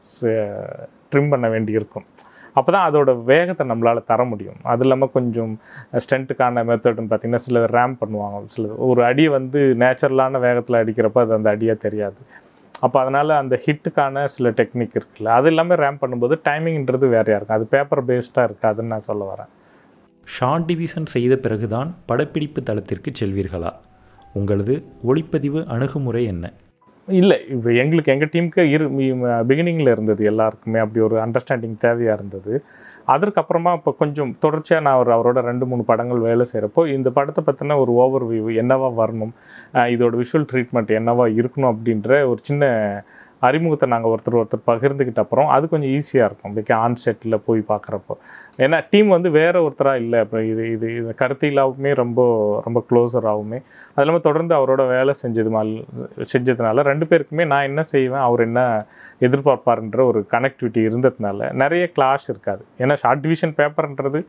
ட்ரிம் பண்ண வேண்டியிருக்கும் அப்போ தான் அதோட வேகத்தை நம்மளால் தர முடியும் அது இல்லாமல் கொஞ்சம் ஸ்டண்ட்டுக்கான மெத்தட்னு பார்த்தீங்கன்னா சில ரேம் பண்ணுவாங்க சில ஒரு அடி வந்து நேச்சுரலான வேகத்தில் அடிக்கிறப்ப அது அந்த அடியாக தெரியாது அப்போ அதனால் அந்த ஹிட்டுக்கான சில டெக்னிக் இருக்குல்ல அது எல்லாமே ரேம் பண்ணும்போது டைமிங்ன்றது வேறையாக இருக்கும் அது பேப்பர் பேஸ்டாக இருக்காதுன்னு நான் சொல்ல வரேன் ஷார்ட் டிவிஷன் செய்த பிறகுதான் படப்பிடிப்பு தளத்திற்கு செல்வீர்களா உங்களது ஒளிப்பதிவு அணுகுமுறை என்ன இல்லை இப்போ எங்களுக்கு எங்கள் டீமுக்கு இரு பிகினிங்கில் இருந்தது எல்லாருக்குமே அப்படி ஒரு அண்டர்ஸ்டாண்டிங் தேவையாக இருந்தது அதற்கப்புறமா இப்போ கொஞ்சம் தொடர்ச்சியாக நான் ஒரு அவரோட ரெண்டு மூணு படங்கள் வேலை செய்கிறப்போ இந்த படத்தை பற்றின ஒரு ஓவர் வியூ என்னவா வரணும் அஹ் இதோட விஷுவல் ட்ரீட்மெண்ட் என்னவா இருக்கணும் அப்படின்ற ஒரு சின்ன அறிமுகத்தை நாங்கள் ஒருத்தர் ஒருத்தர் பகிர்ந்துக்கிட்ட அப்புறம் அது கொஞ்சம் ஈஸியாக இருக்கும் அப்படியே ஆன் செட்டில் போய் பார்க்குறப்போ ஏன்னா டீம் வந்து வேற ஒருத்தராக இல்லை இப்போ இது இது இது கருத்திலாவுமே ரொம்ப ரொம்ப க்ளோஸராகவுமே அது இல்லாமல் தொடர்ந்து அவரோட வேலை செஞ்சது மல் செஞ்சதுனால ரெண்டு பேருக்குமே நான் என்ன செய்வேன் அவர் என்ன எதிர்பார்ப்பாருன்ற ஒரு கனெக்டிவிட்டி இருந்ததுனால நிறைய கிளாஷ் இருக்காது ஏன்னா ஷார்ட் டிவிஷன் பேப்பர்ன்றது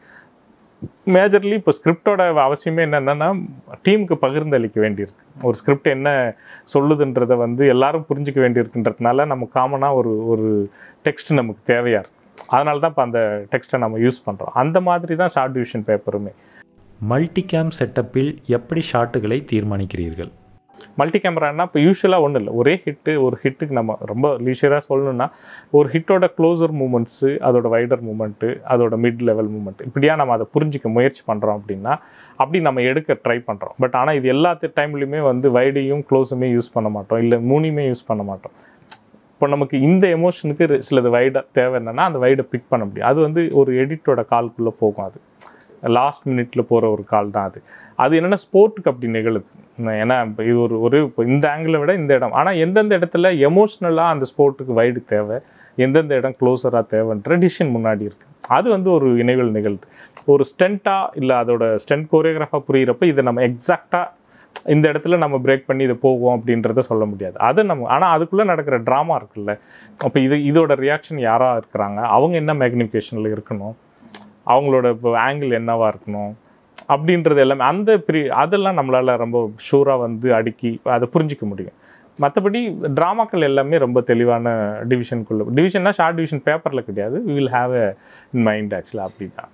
மேஜர்லி இப்போ ஸ்கிரிப்டோட அவசியமே என்னென்னா டீமுக்கு பகிர்ந்தளிக்க வேண்டியிருக்கு ஒரு ஸ்கிரிப்ட் என்ன சொல்லுதுன்றதை வந்து எல்லாரும் புரிஞ்சிக்க வேண்டியிருக்குன்றதுனால நம்ம காமனாக ஒரு ஒரு டெக்ஸ்ட் நமக்கு தேவையாக இருக்குது அதனால தான் இப்போ அந்த டெக்ஸ்ட்டை நம்ம யூஸ் பண்ணுறோம் அந்த மாதிரி தான் ஷார்ட் டிவிஷன் பேப்பருமே மல்டி கேம் செட்டப்பில் எப்படி ஷாட்டுகளை தீர்மானிக்கிறீர்கள் மல்டி கேமரானா இப்போ யூஸ்வலாக ஒன்றும் இல்லை ஒரே ஹிட்டு ஒரு ஹிட்டுக்கு நம்ம ரொம்ப லீஷராக சொல்லணும்னா ஒரு ஹிட்டோட க்ளோசர் மூமெண்ட்ஸு அதோட வைடர் மூமெண்ட்டு அதோட மிட் லெவல் மூமெண்ட் இப்படியா நம்ம அதை புரிஞ்சிக்க முயற்சி பண்ணுறோம் அப்படின்னா அப்படி நம்ம எடுக்க ட்ரை பண்ணுறோம் பட் ஆனால் இது எல்லாத்து டைம்லையுமே வந்து வைடையும் க்ளோஸுமே யூஸ் பண்ண மாட்டோம் இல்லை மூணையுமே யூஸ் பண்ண மாட்டோம் இப்போ நமக்கு இந்த எமோஷனுக்கு சிலது வைடாக தேவை என்னன்னா அந்த வைடை பிக் பண்ண முடியும் அது வந்து ஒரு எடிட்டோட கால்குள்ளே போகும் அது லாஸ்ட் மினிட்ல போகிற ஒரு கால் தான் அது அது என்னென்னா ஸ்போர்ட்டுக்கு அப்படி நிகழுது ஏன்னா இப்போ இது ஒரு ஒரு இப்போ இந்த ஆங்கிளை விட இந்த இடம் ஆனால் எந்தெந்த இடத்துல எமோஷ்னலாக அந்த ஸ்போர்ட்டுக்கு வைடு தேவை எந்தெந்த இடம் க்ளோஸராக தேவைன்ற டிசிஷன் முன்னாடி இருக்குது அது வந்து ஒரு இணைவில் நிகழ்து ஒரு ஸ்டென்ட்டாக இல்லை அதோட ஸ்டென்ட் கோரியோகிராஃபாக புரியிறப்ப இதை நம்ம எக்ஸாக்டாக இந்த இடத்துல நம்ம பிரேக் பண்ணி இதை போவோம் அப்படின்றத சொல்ல முடியாது அது நம்ம ஆனால் அதுக்குள்ளே நடக்கிற ட்ராமா இருக்குல்ல அப்போ இது இதோட ரியாக்ஷன் யாராக இருக்கிறாங்க அவங்க என்ன மேக்னிஃபிகேஷனில் இருக்கணும் அவங்களோட இப்போ ஆங்கிள் என்னவா இருக்கணும் அப்படின்றது எல்லாமே அந்த பிரி அதெல்லாம் நம்மளால் ரொம்ப ஷூராக வந்து அடுக்கி அதை புரிஞ்சிக்க முடியும் மற்றபடி ட்ராமாக்கள் எல்லாமே ரொம்ப தெளிவான டிவிஷனுக்குள்ள டிவிஷன்னா ஷார்ட் டிவிஷன் பேப்பரில் கிடையாது we will have a in mind ஆக்சுவலாக அப்படி தான்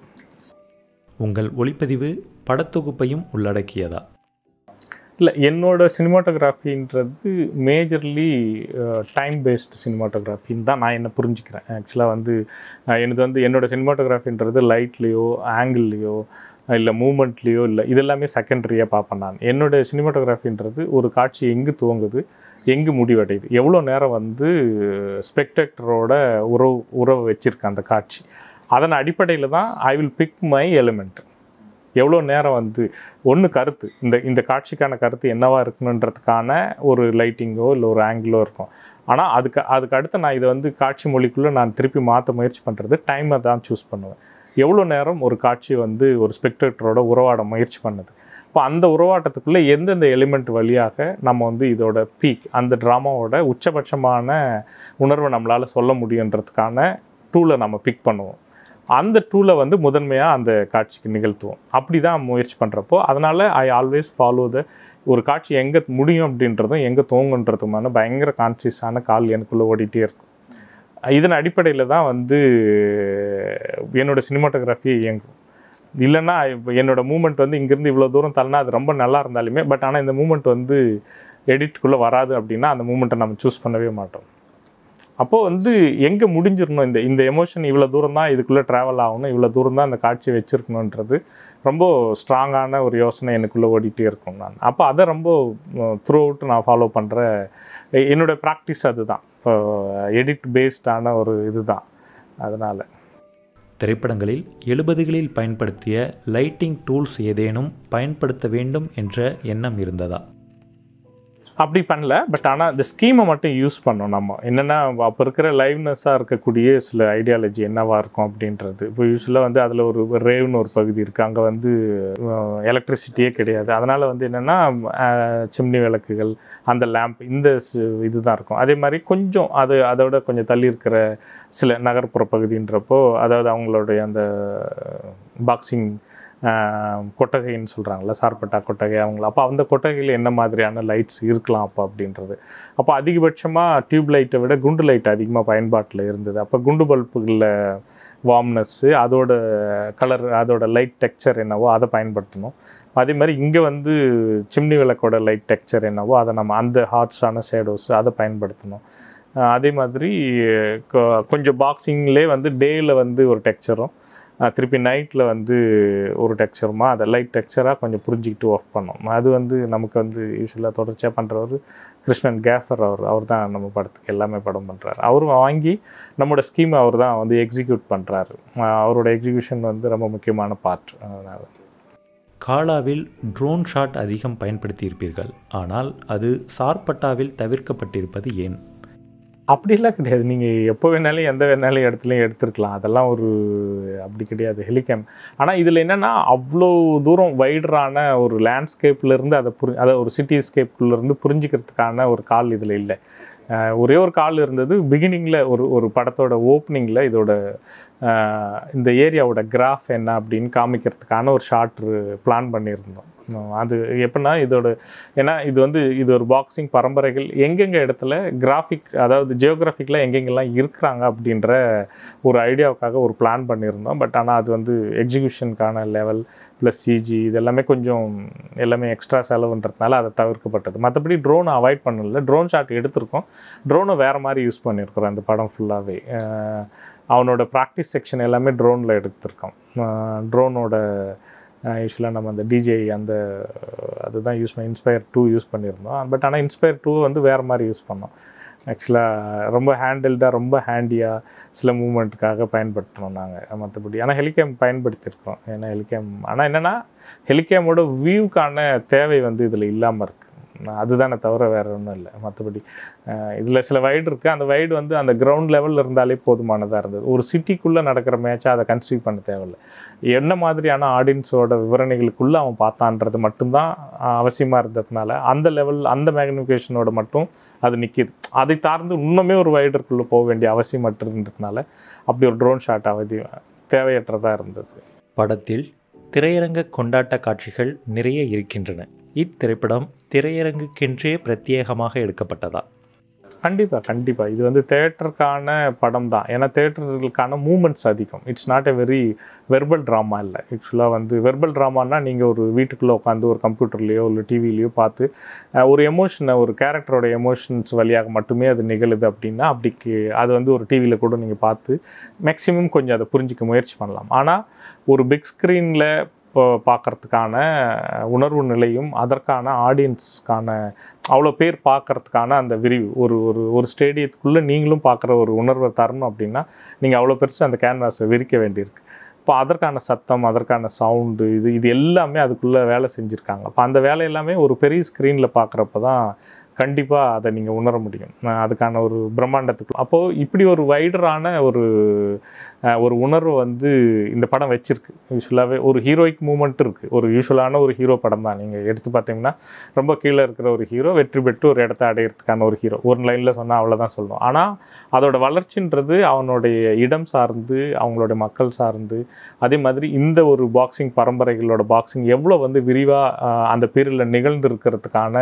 உங்கள் ஒளிப்பதிவு படத்தொகுப்பையும் உள்ளடக்கியதா இல்லை என்னோட சினிமாட்டோகிராஃபின்றது மேஜர்லி டைம் பேஸ்டு சினிமாட்டோகிராஃபின்னு தான் நான் என்ன புரிஞ்சுக்கிறேன் ஆக்சுவலாக வந்து அஹ், எனது வந்து என்னோட சினிமாட்டோகிராஃபின்றது லைட்லேயோ ஆங்கிள்லேயோ இல்லை மூமெண்ட்லேயோ இல்லை இதெல்லாமே செகண்டரியாக பார்ப்பேன் நான் என்னோட சினிமாட்டோகிராஃபின்றது ஒரு காட்சி எங்கு துவங்குது எங்கு முடிவடையுது எவ்வளோ நேரம் வந்து ஸ்பெக்டேட்டரோட உறவு உறவு வச்சுருக்கேன் அந்த காட்சி அதன் அடிப்படையில் தான் I will pick my element எவ்வளோ நேரம் வந்து ஒன்று கருத்து இந்த இந்த காட்சிக்கான கருத்து என்னவா இருக்கணுன்றதுக்கான ஒரு லைட்டிங்கோ இல்லை ஒரு ஆங்கிளோ இருக்கும் ஆனால் அதுக்கு அதுக்கு அடுத்து நான் இதை வந்து காட்சி மொழிக்குள்ளே நான் திருப்பி மாற்ற முயற்சி பண்ணுறது டைமை தான் சூஸ் பண்ணுவேன் எவ்வளோ நேரம் ஒரு காட்சி வந்து ஒரு ஸ்பெக்டேட்டரோட உறவாட முயற்சி பண்ணுது இப்போ அந்த உறவாட்டத்துக்குள்ளே எந்தெந்த எலிமெண்ட் வழியாக நம்ம வந்து இதோட பீக் அந்த ட்ராமாவோட உச்சபட்சமான உணர்வை நம்மளால் சொல்ல முடியுன்றதுக்கான டூலை நம்ம பிக் பண்ணுவோம் அந்த டூலை வந்து முதன்மையாக அந்த காட்சிக்கு நிகழ்த்துவோம் அப்படி தான் முயற்சி பண்ணுறப்போ அதனால் ஐ ஆல்வேஸ் ஃபாலோ த ஒரு காட்சி எங்கே முடியும் அப்படின்றதும் எங்கே தோங்குன்றதுமான பயங்கர கான்சியஸான கால் எனக்குள்ளே ஓடிட்டே இருக்கும் இதன் அடிப்படையில் தான் வந்து என்னோட சினிமாட்டோகிராஃபி இயங்கும் இல்லைன்னா இப்போ என்னோட மூமெண்ட் வந்து இங்கேருந்து இவ்வளோ தூரம் தள்ளினா அது ரொம்ப நல்லா இருந்தாலுமே பட் ஆனால் இந்த மூமெண்ட் வந்து எடிட்குள்ளே வராது அப்படின்னா அந்த மூமெண்ட்டை நம்ம சூஸ் பண்ணவே மாட்டோம் அப்போது வந்து எங்கே முடிஞ்சிடணும் இந்த இந்த எமோஷன் இவ்வளோ தூரம் தான் இதுக்குள்ளே ட்ராவல் ஆகணும் இவ்வளோ தூரம் தான் அந்த காட்சியை வச்சுருக்கணுன்றது ரொம்ப ஸ்ட்ராங்கான ஒரு யோசனை எனக்குள்ளே ஓடிட்டே இருக்கும் நான் அப்போ அதை ரொம்ப த்ரூ அவுட் நான் ஃபாலோ பண்ணுற என்னோடய ப்ராக்டிஸ் அதுதான் இப்போ எடிட் பேஸ்டான ஒரு இதுதான் அதனால் திரைப்படங்களில் எழுபதுகளில் பயன்படுத்திய லைட்டிங் டூல்ஸ் ஏதேனும் பயன்படுத்த வேண்டும் என்ற எண்ணம் இருந்ததா அப்படி பண்ணல பட் ஆனால் இந்த ஸ்கீமை மட்டும் யூஸ் பண்ணோம் நம்ம என்னென்னா அப்போ இருக்கிற லைவ்னஸாக இருக்கக்கூடிய சில ஐடியாலஜி என்னவா இருக்கும் அப்படின்றது இப்போ யூஸ்வலாக வந்து அதில் ஒரு ரேவ்னு ஒரு பகுதி இருக்குது அங்கே வந்து எலக்ட்ரிசிட்டியே கிடையாது அதனால் வந்து என்னென்னா சிம்னி விளக்குகள் அந்த லேம்ப் இந்த ஸ்- இதுதான் இருக்கும் அதே மாதிரி கொஞ்சம் அது அதோட கொஞ்சம் தள்ளி இருக்கிற சில நகர்ப்புற பகுதின்றப்போ அதாவது அவங்களுடைய அந்த பாக்ஸிங் கொட்டகைன்னு சொல்கிறாங்களா சார்பட்டா கொட்டகை அவங்கள அப்போ அந்த கொட்டகையில் என்ன மாதிரியான லைட்ஸ் இருக்கலாம் அப்போ அப்படின்றது அப்போ அதிகபட்சமாக டியூப் லைட்டை விட குண்டு லைட் அதிகமாக பயன்பாட்டில் இருந்தது அப்போ குண்டு பல்புகளில் வார்ம்னஸ்ஸு அதோட கலர் அதோட லைட் டெக்ஸ்சர் என்னவோ அதை பயன்படுத்தணும் அதே மாதிரி இங்கே வந்து சிம்னி விளக்கோட லைட் டெக்ஸ்சர் என்னவோ அதை நம்ம அந்த ஹார்ட்ஸான ஷேடோஸ் அதை பயன்படுத்தணும் அஹ் அதே மாதிரி கொ- கொஞ்சம் பாக்ஸிங்லேயே வந்து டேயில் வந்து ஒரு டெக்ஸ்சரும் அஹ் திருப்பி நைட்டில் வந்து ஒரு டெக்ஸ்சருமா அதை லைட் டெக்ஸ்சராக கொஞ்சம் புரிஞ்சுக்கிட்டு ஒர்க் பண்ணோம் அது வந்து நமக்கு வந்து யூஸ்வலாக தொடர்ச்சியாக பண்ணுறவர் கிருஷ்ணன் கேஃபர் அவர் அவர் தான் நம்ம படத்துக்கு எல்லாமே படம் பண்ணுறாரு அவரும் வாங்கி நம்மளோட ஸ்கீம் அவர் தான் வந்து எக்ஸிக்யூட் பண்ணுறாரு அவரோட எக்ஸிக்யூஷன் வந்து ரொம்ப முக்கியமான பார்ட் அதனால் காலாவில் ட்ரோன் ஷாட் அதிகம் பயன்படுத்தியிருப்பீர்கள் ஆனால் அது சார்பட்டாவில் தவிர்க்கப்பட்டிருப்பது ஏன் அப்படிலாம் கிடையாது நீங்கள் எப்போ வேணாலும் எந்த வேணாலும் இடத்துலையும் எடுத்துருக்கலாம் அதெல்லாம் ஒரு அப்படி கிடையாது ஹெலிகேம் ஆனால் இதில் என்னென்னா அவ்வளோ தூரம் வைடரான ஒரு லேண்ட்ஸ்கேப்லேருந்து அதை புரி அதை ஒரு சிட்டிஸ்கேப்புக்குள்ளேருந்து புரிஞ்சுக்கிறதுக்கான ஒரு கால் இதில் இல்லை அஹ் ஒரே ஒரு கால் இருந்தது பிகினிங்கில் ஒரு ஒரு படத்தோட ஓப்பனிங்கில் இதோட அஹ் இந்த ஏரியாவோட கிராஃப் என்ன அப்படின்னு காமிக்கிறதுக்கான ஒரு ஷார்ட் பிளான் பண்ணியிருந்தோம் உம் அது எப்படின்னா இதோட ஏன்னா இது வந்து இது ஒரு பாக்ஸிங் பரம்பரைகள் எங்கெங்க இடத்துல கிராஃபிக் அதாவது ஜியோகிராஃபிக்கில் எங்கெங்கெல்லாம் இருக்கிறாங்க அப்படின்ற ஒரு ஐடியாவுக்காக ஒரு பிளான் பண்ணியிருந்தோம் பட் ஆனால் அது வந்து எக்ஸிகியூஷனுக்கான லெவல் ப்ளஸ் சிஜி இது எல்லாமே கொஞ்சம் எல்லாமே எக்ஸ்ட்ரா செலவுன்றதுனால அதை தவிர்க்கப்பட்டது மற்றபடி ட்ரோனை அவாய்ட் பண்ணல ட்ரோன் ஷாட் எடுத்திருக்கோம் ட்ரோனை வேறு மாதிரி யூஸ் பண்ணியிருக்கிறோம் அந்த படம் ஃபுல்லாகவே அவனோட ப்ராக்டிஸ் செக்ஷன் எல்லாமே ட்ரோனில் எடுத்திருக்கோம் ட்ரோனோட யூஸ்வலாக நம்ம அந்த டிஜே அந்த அதுதான் யூஸ் பண்ணி இன்ஸ்பயர் டூ யூஸ் பண்ணியிருந்தோம் பட் ஆனால் இன்ஸ்பயர் டூ வந்து வேறு மாதிரி யூஸ் பண்ணோம் ஆக்சுவலாக ரொம்ப ஹேண்டில்டாக ரொம்ப ஹேண்டியாக சில மூமெண்ட்டுக்காக பயன்படுத்தினோம் நாங்கள் மற்றபடி ஆனால் ஹெலிகேம் பயன்படுத்தியிருக்கோம் ஏன்னா ஹெலிகேம் ஆனால் என்னென்னா ஹெலிகேமோட வியூக்கான தேவை வந்து இதில் இல்லாமல் இருக்குது அதுதானே தவிர வேறு ஒன்றும் இல்லை மற்றபடி இதில் சில வைடு இருக்குது அந்த வைடு வந்து அந்த கிரவுண்ட் லெவலில் இருந்தாலே போதுமானதாக இருந்தது ஒரு சிட்டிக்குள்ளே நடக்கிற மேட்சை அதை கன்சீவ் பண்ண தேவையில்லை என்ன மாதிரியான ஆடியன்ஸோட விவரணைகளுக்குள்ளே அவன் பார்த்தான்றது மட்டும்தான் அவசியமாக இருந்ததுனால அந்த லெவல் அந்த மேக்னிஃபிகேஷனோட மட்டும் அது நிற்கிது அதை சார்ந்து இன்னுமே ஒரு வைடருக்குள்ளே போக வேண்டிய அவசியம் மட்டும் இருந்ததுனால அப்படி ஒரு ட்ரோன் ஷாட் அவதி தேவையற்றதாக இருந்தது படத்தில் திரையரங்க கொண்டாட்ட காட்சிகள் நிறைய இருக்கின்றன இத்திரைப்படம் திரையரங்குக்கென்றே பிரத்யேகமாக எடுக்கப்பட்டதா கண்டிப்பாக கண்டிப்பாக இது வந்து தேட்டருக்கான படம் தான் ஏன்னா தேட்டர்களுக்கான மூமெண்ட்ஸ் அதிகம் it's not a very verbal drama இல்லை ஆக்சுவலாக வந்து வெர்பல் ட்ராமானா நீங்கள் ஒரு வீட்டுக்குள்ளே உட்காந்து ஒரு கம்ப்யூட்டர்லேயோ இல்லை டிவிலேயோ பார்த்து அஹ், ஒரு எமோஷனை ஒரு கேரக்டரோட எமோஷன்ஸ் வழியாக மட்டுமே அது நிகழுது அப்படின்னா அப்படிக்கு அது வந்து ஒரு டிவியில் கூட நீங்கள் பார்த்து மேக்ஸிமம் கொஞ்சம் அதை புரிஞ்சிக்க முயற்சி பண்ணலாம் ஆனால் ஒரு பிக் ஸ்க்ரீனில் இப்போ பார்க்கறதுக்கான உணர்வு நிலையும் அதற்கான ஆடியன்ஸ்க்கான அவ்வளோ பேர் பார்க்கறதுக்கான அந்த விரிவு ஒரு ஒரு ஒரு ஸ்டேடியத்துக்குள்ளே நீங்களும் பார்க்குற ஒரு உணர்வை தரணும் அப்படின்னா நீங்கள் அவ்வளோ பெருசு அந்த கேன்வாஸை விரிக்க வேண்டியிருக்கு இப்போ அதற்கான சத்தம் அதற்கான சவுண்டு இது இது எல்லாமே அதுக்குள்ளே வேலை செஞ்சுருக்காங்க அப்போ அந்த வேலை எல்லாமே ஒரு பெரிய ஸ்க்ரீனில் பார்க்குறப்ப தான் கண்டிப்பாக அதை நீங்கள் உணர முடியும் அஹ் அதுக்கான ஒரு பிரம்மாண்டத்துக்கு அப்போது இப்படி ஒரு வைடரான ஒரு அஹ், ஒரு உணர்வை வந்து இந்த படம் வச்சிருக்கு யூஸ்வலாகவே ஒரு ஹீரோயிக் மூமெண்ட் இருக்குது ஒரு யூஸ்வலான ஒரு ஹீரோ படம் தான் நீங்கள் எடுத்து பார்த்தீங்கன்னா ரொம்ப கீழே இருக்கிற ஒரு ஹீரோ வெற்றி பெற்று ஒரு இடத்த அடையிறதுக்கான ஒரு ஹீரோ ஒரு லைனில் சொன்னால் அவ்வளோதான் சொல்லணும் ஆனால் அதோட வளர்ச்சின்றது அவனுடைய இடம் சார்ந்து அவங்களுடைய மக்கள் சார்ந்து அதே மாதிரி இந்த ஒரு பாக்ஸிங் பரம்பரைகளோட பாக்ஸிங் எவ்வளோ வந்து விரிவாக அந்த பீரியடில் நிகழ்ந்திருக்கிறதுக்கான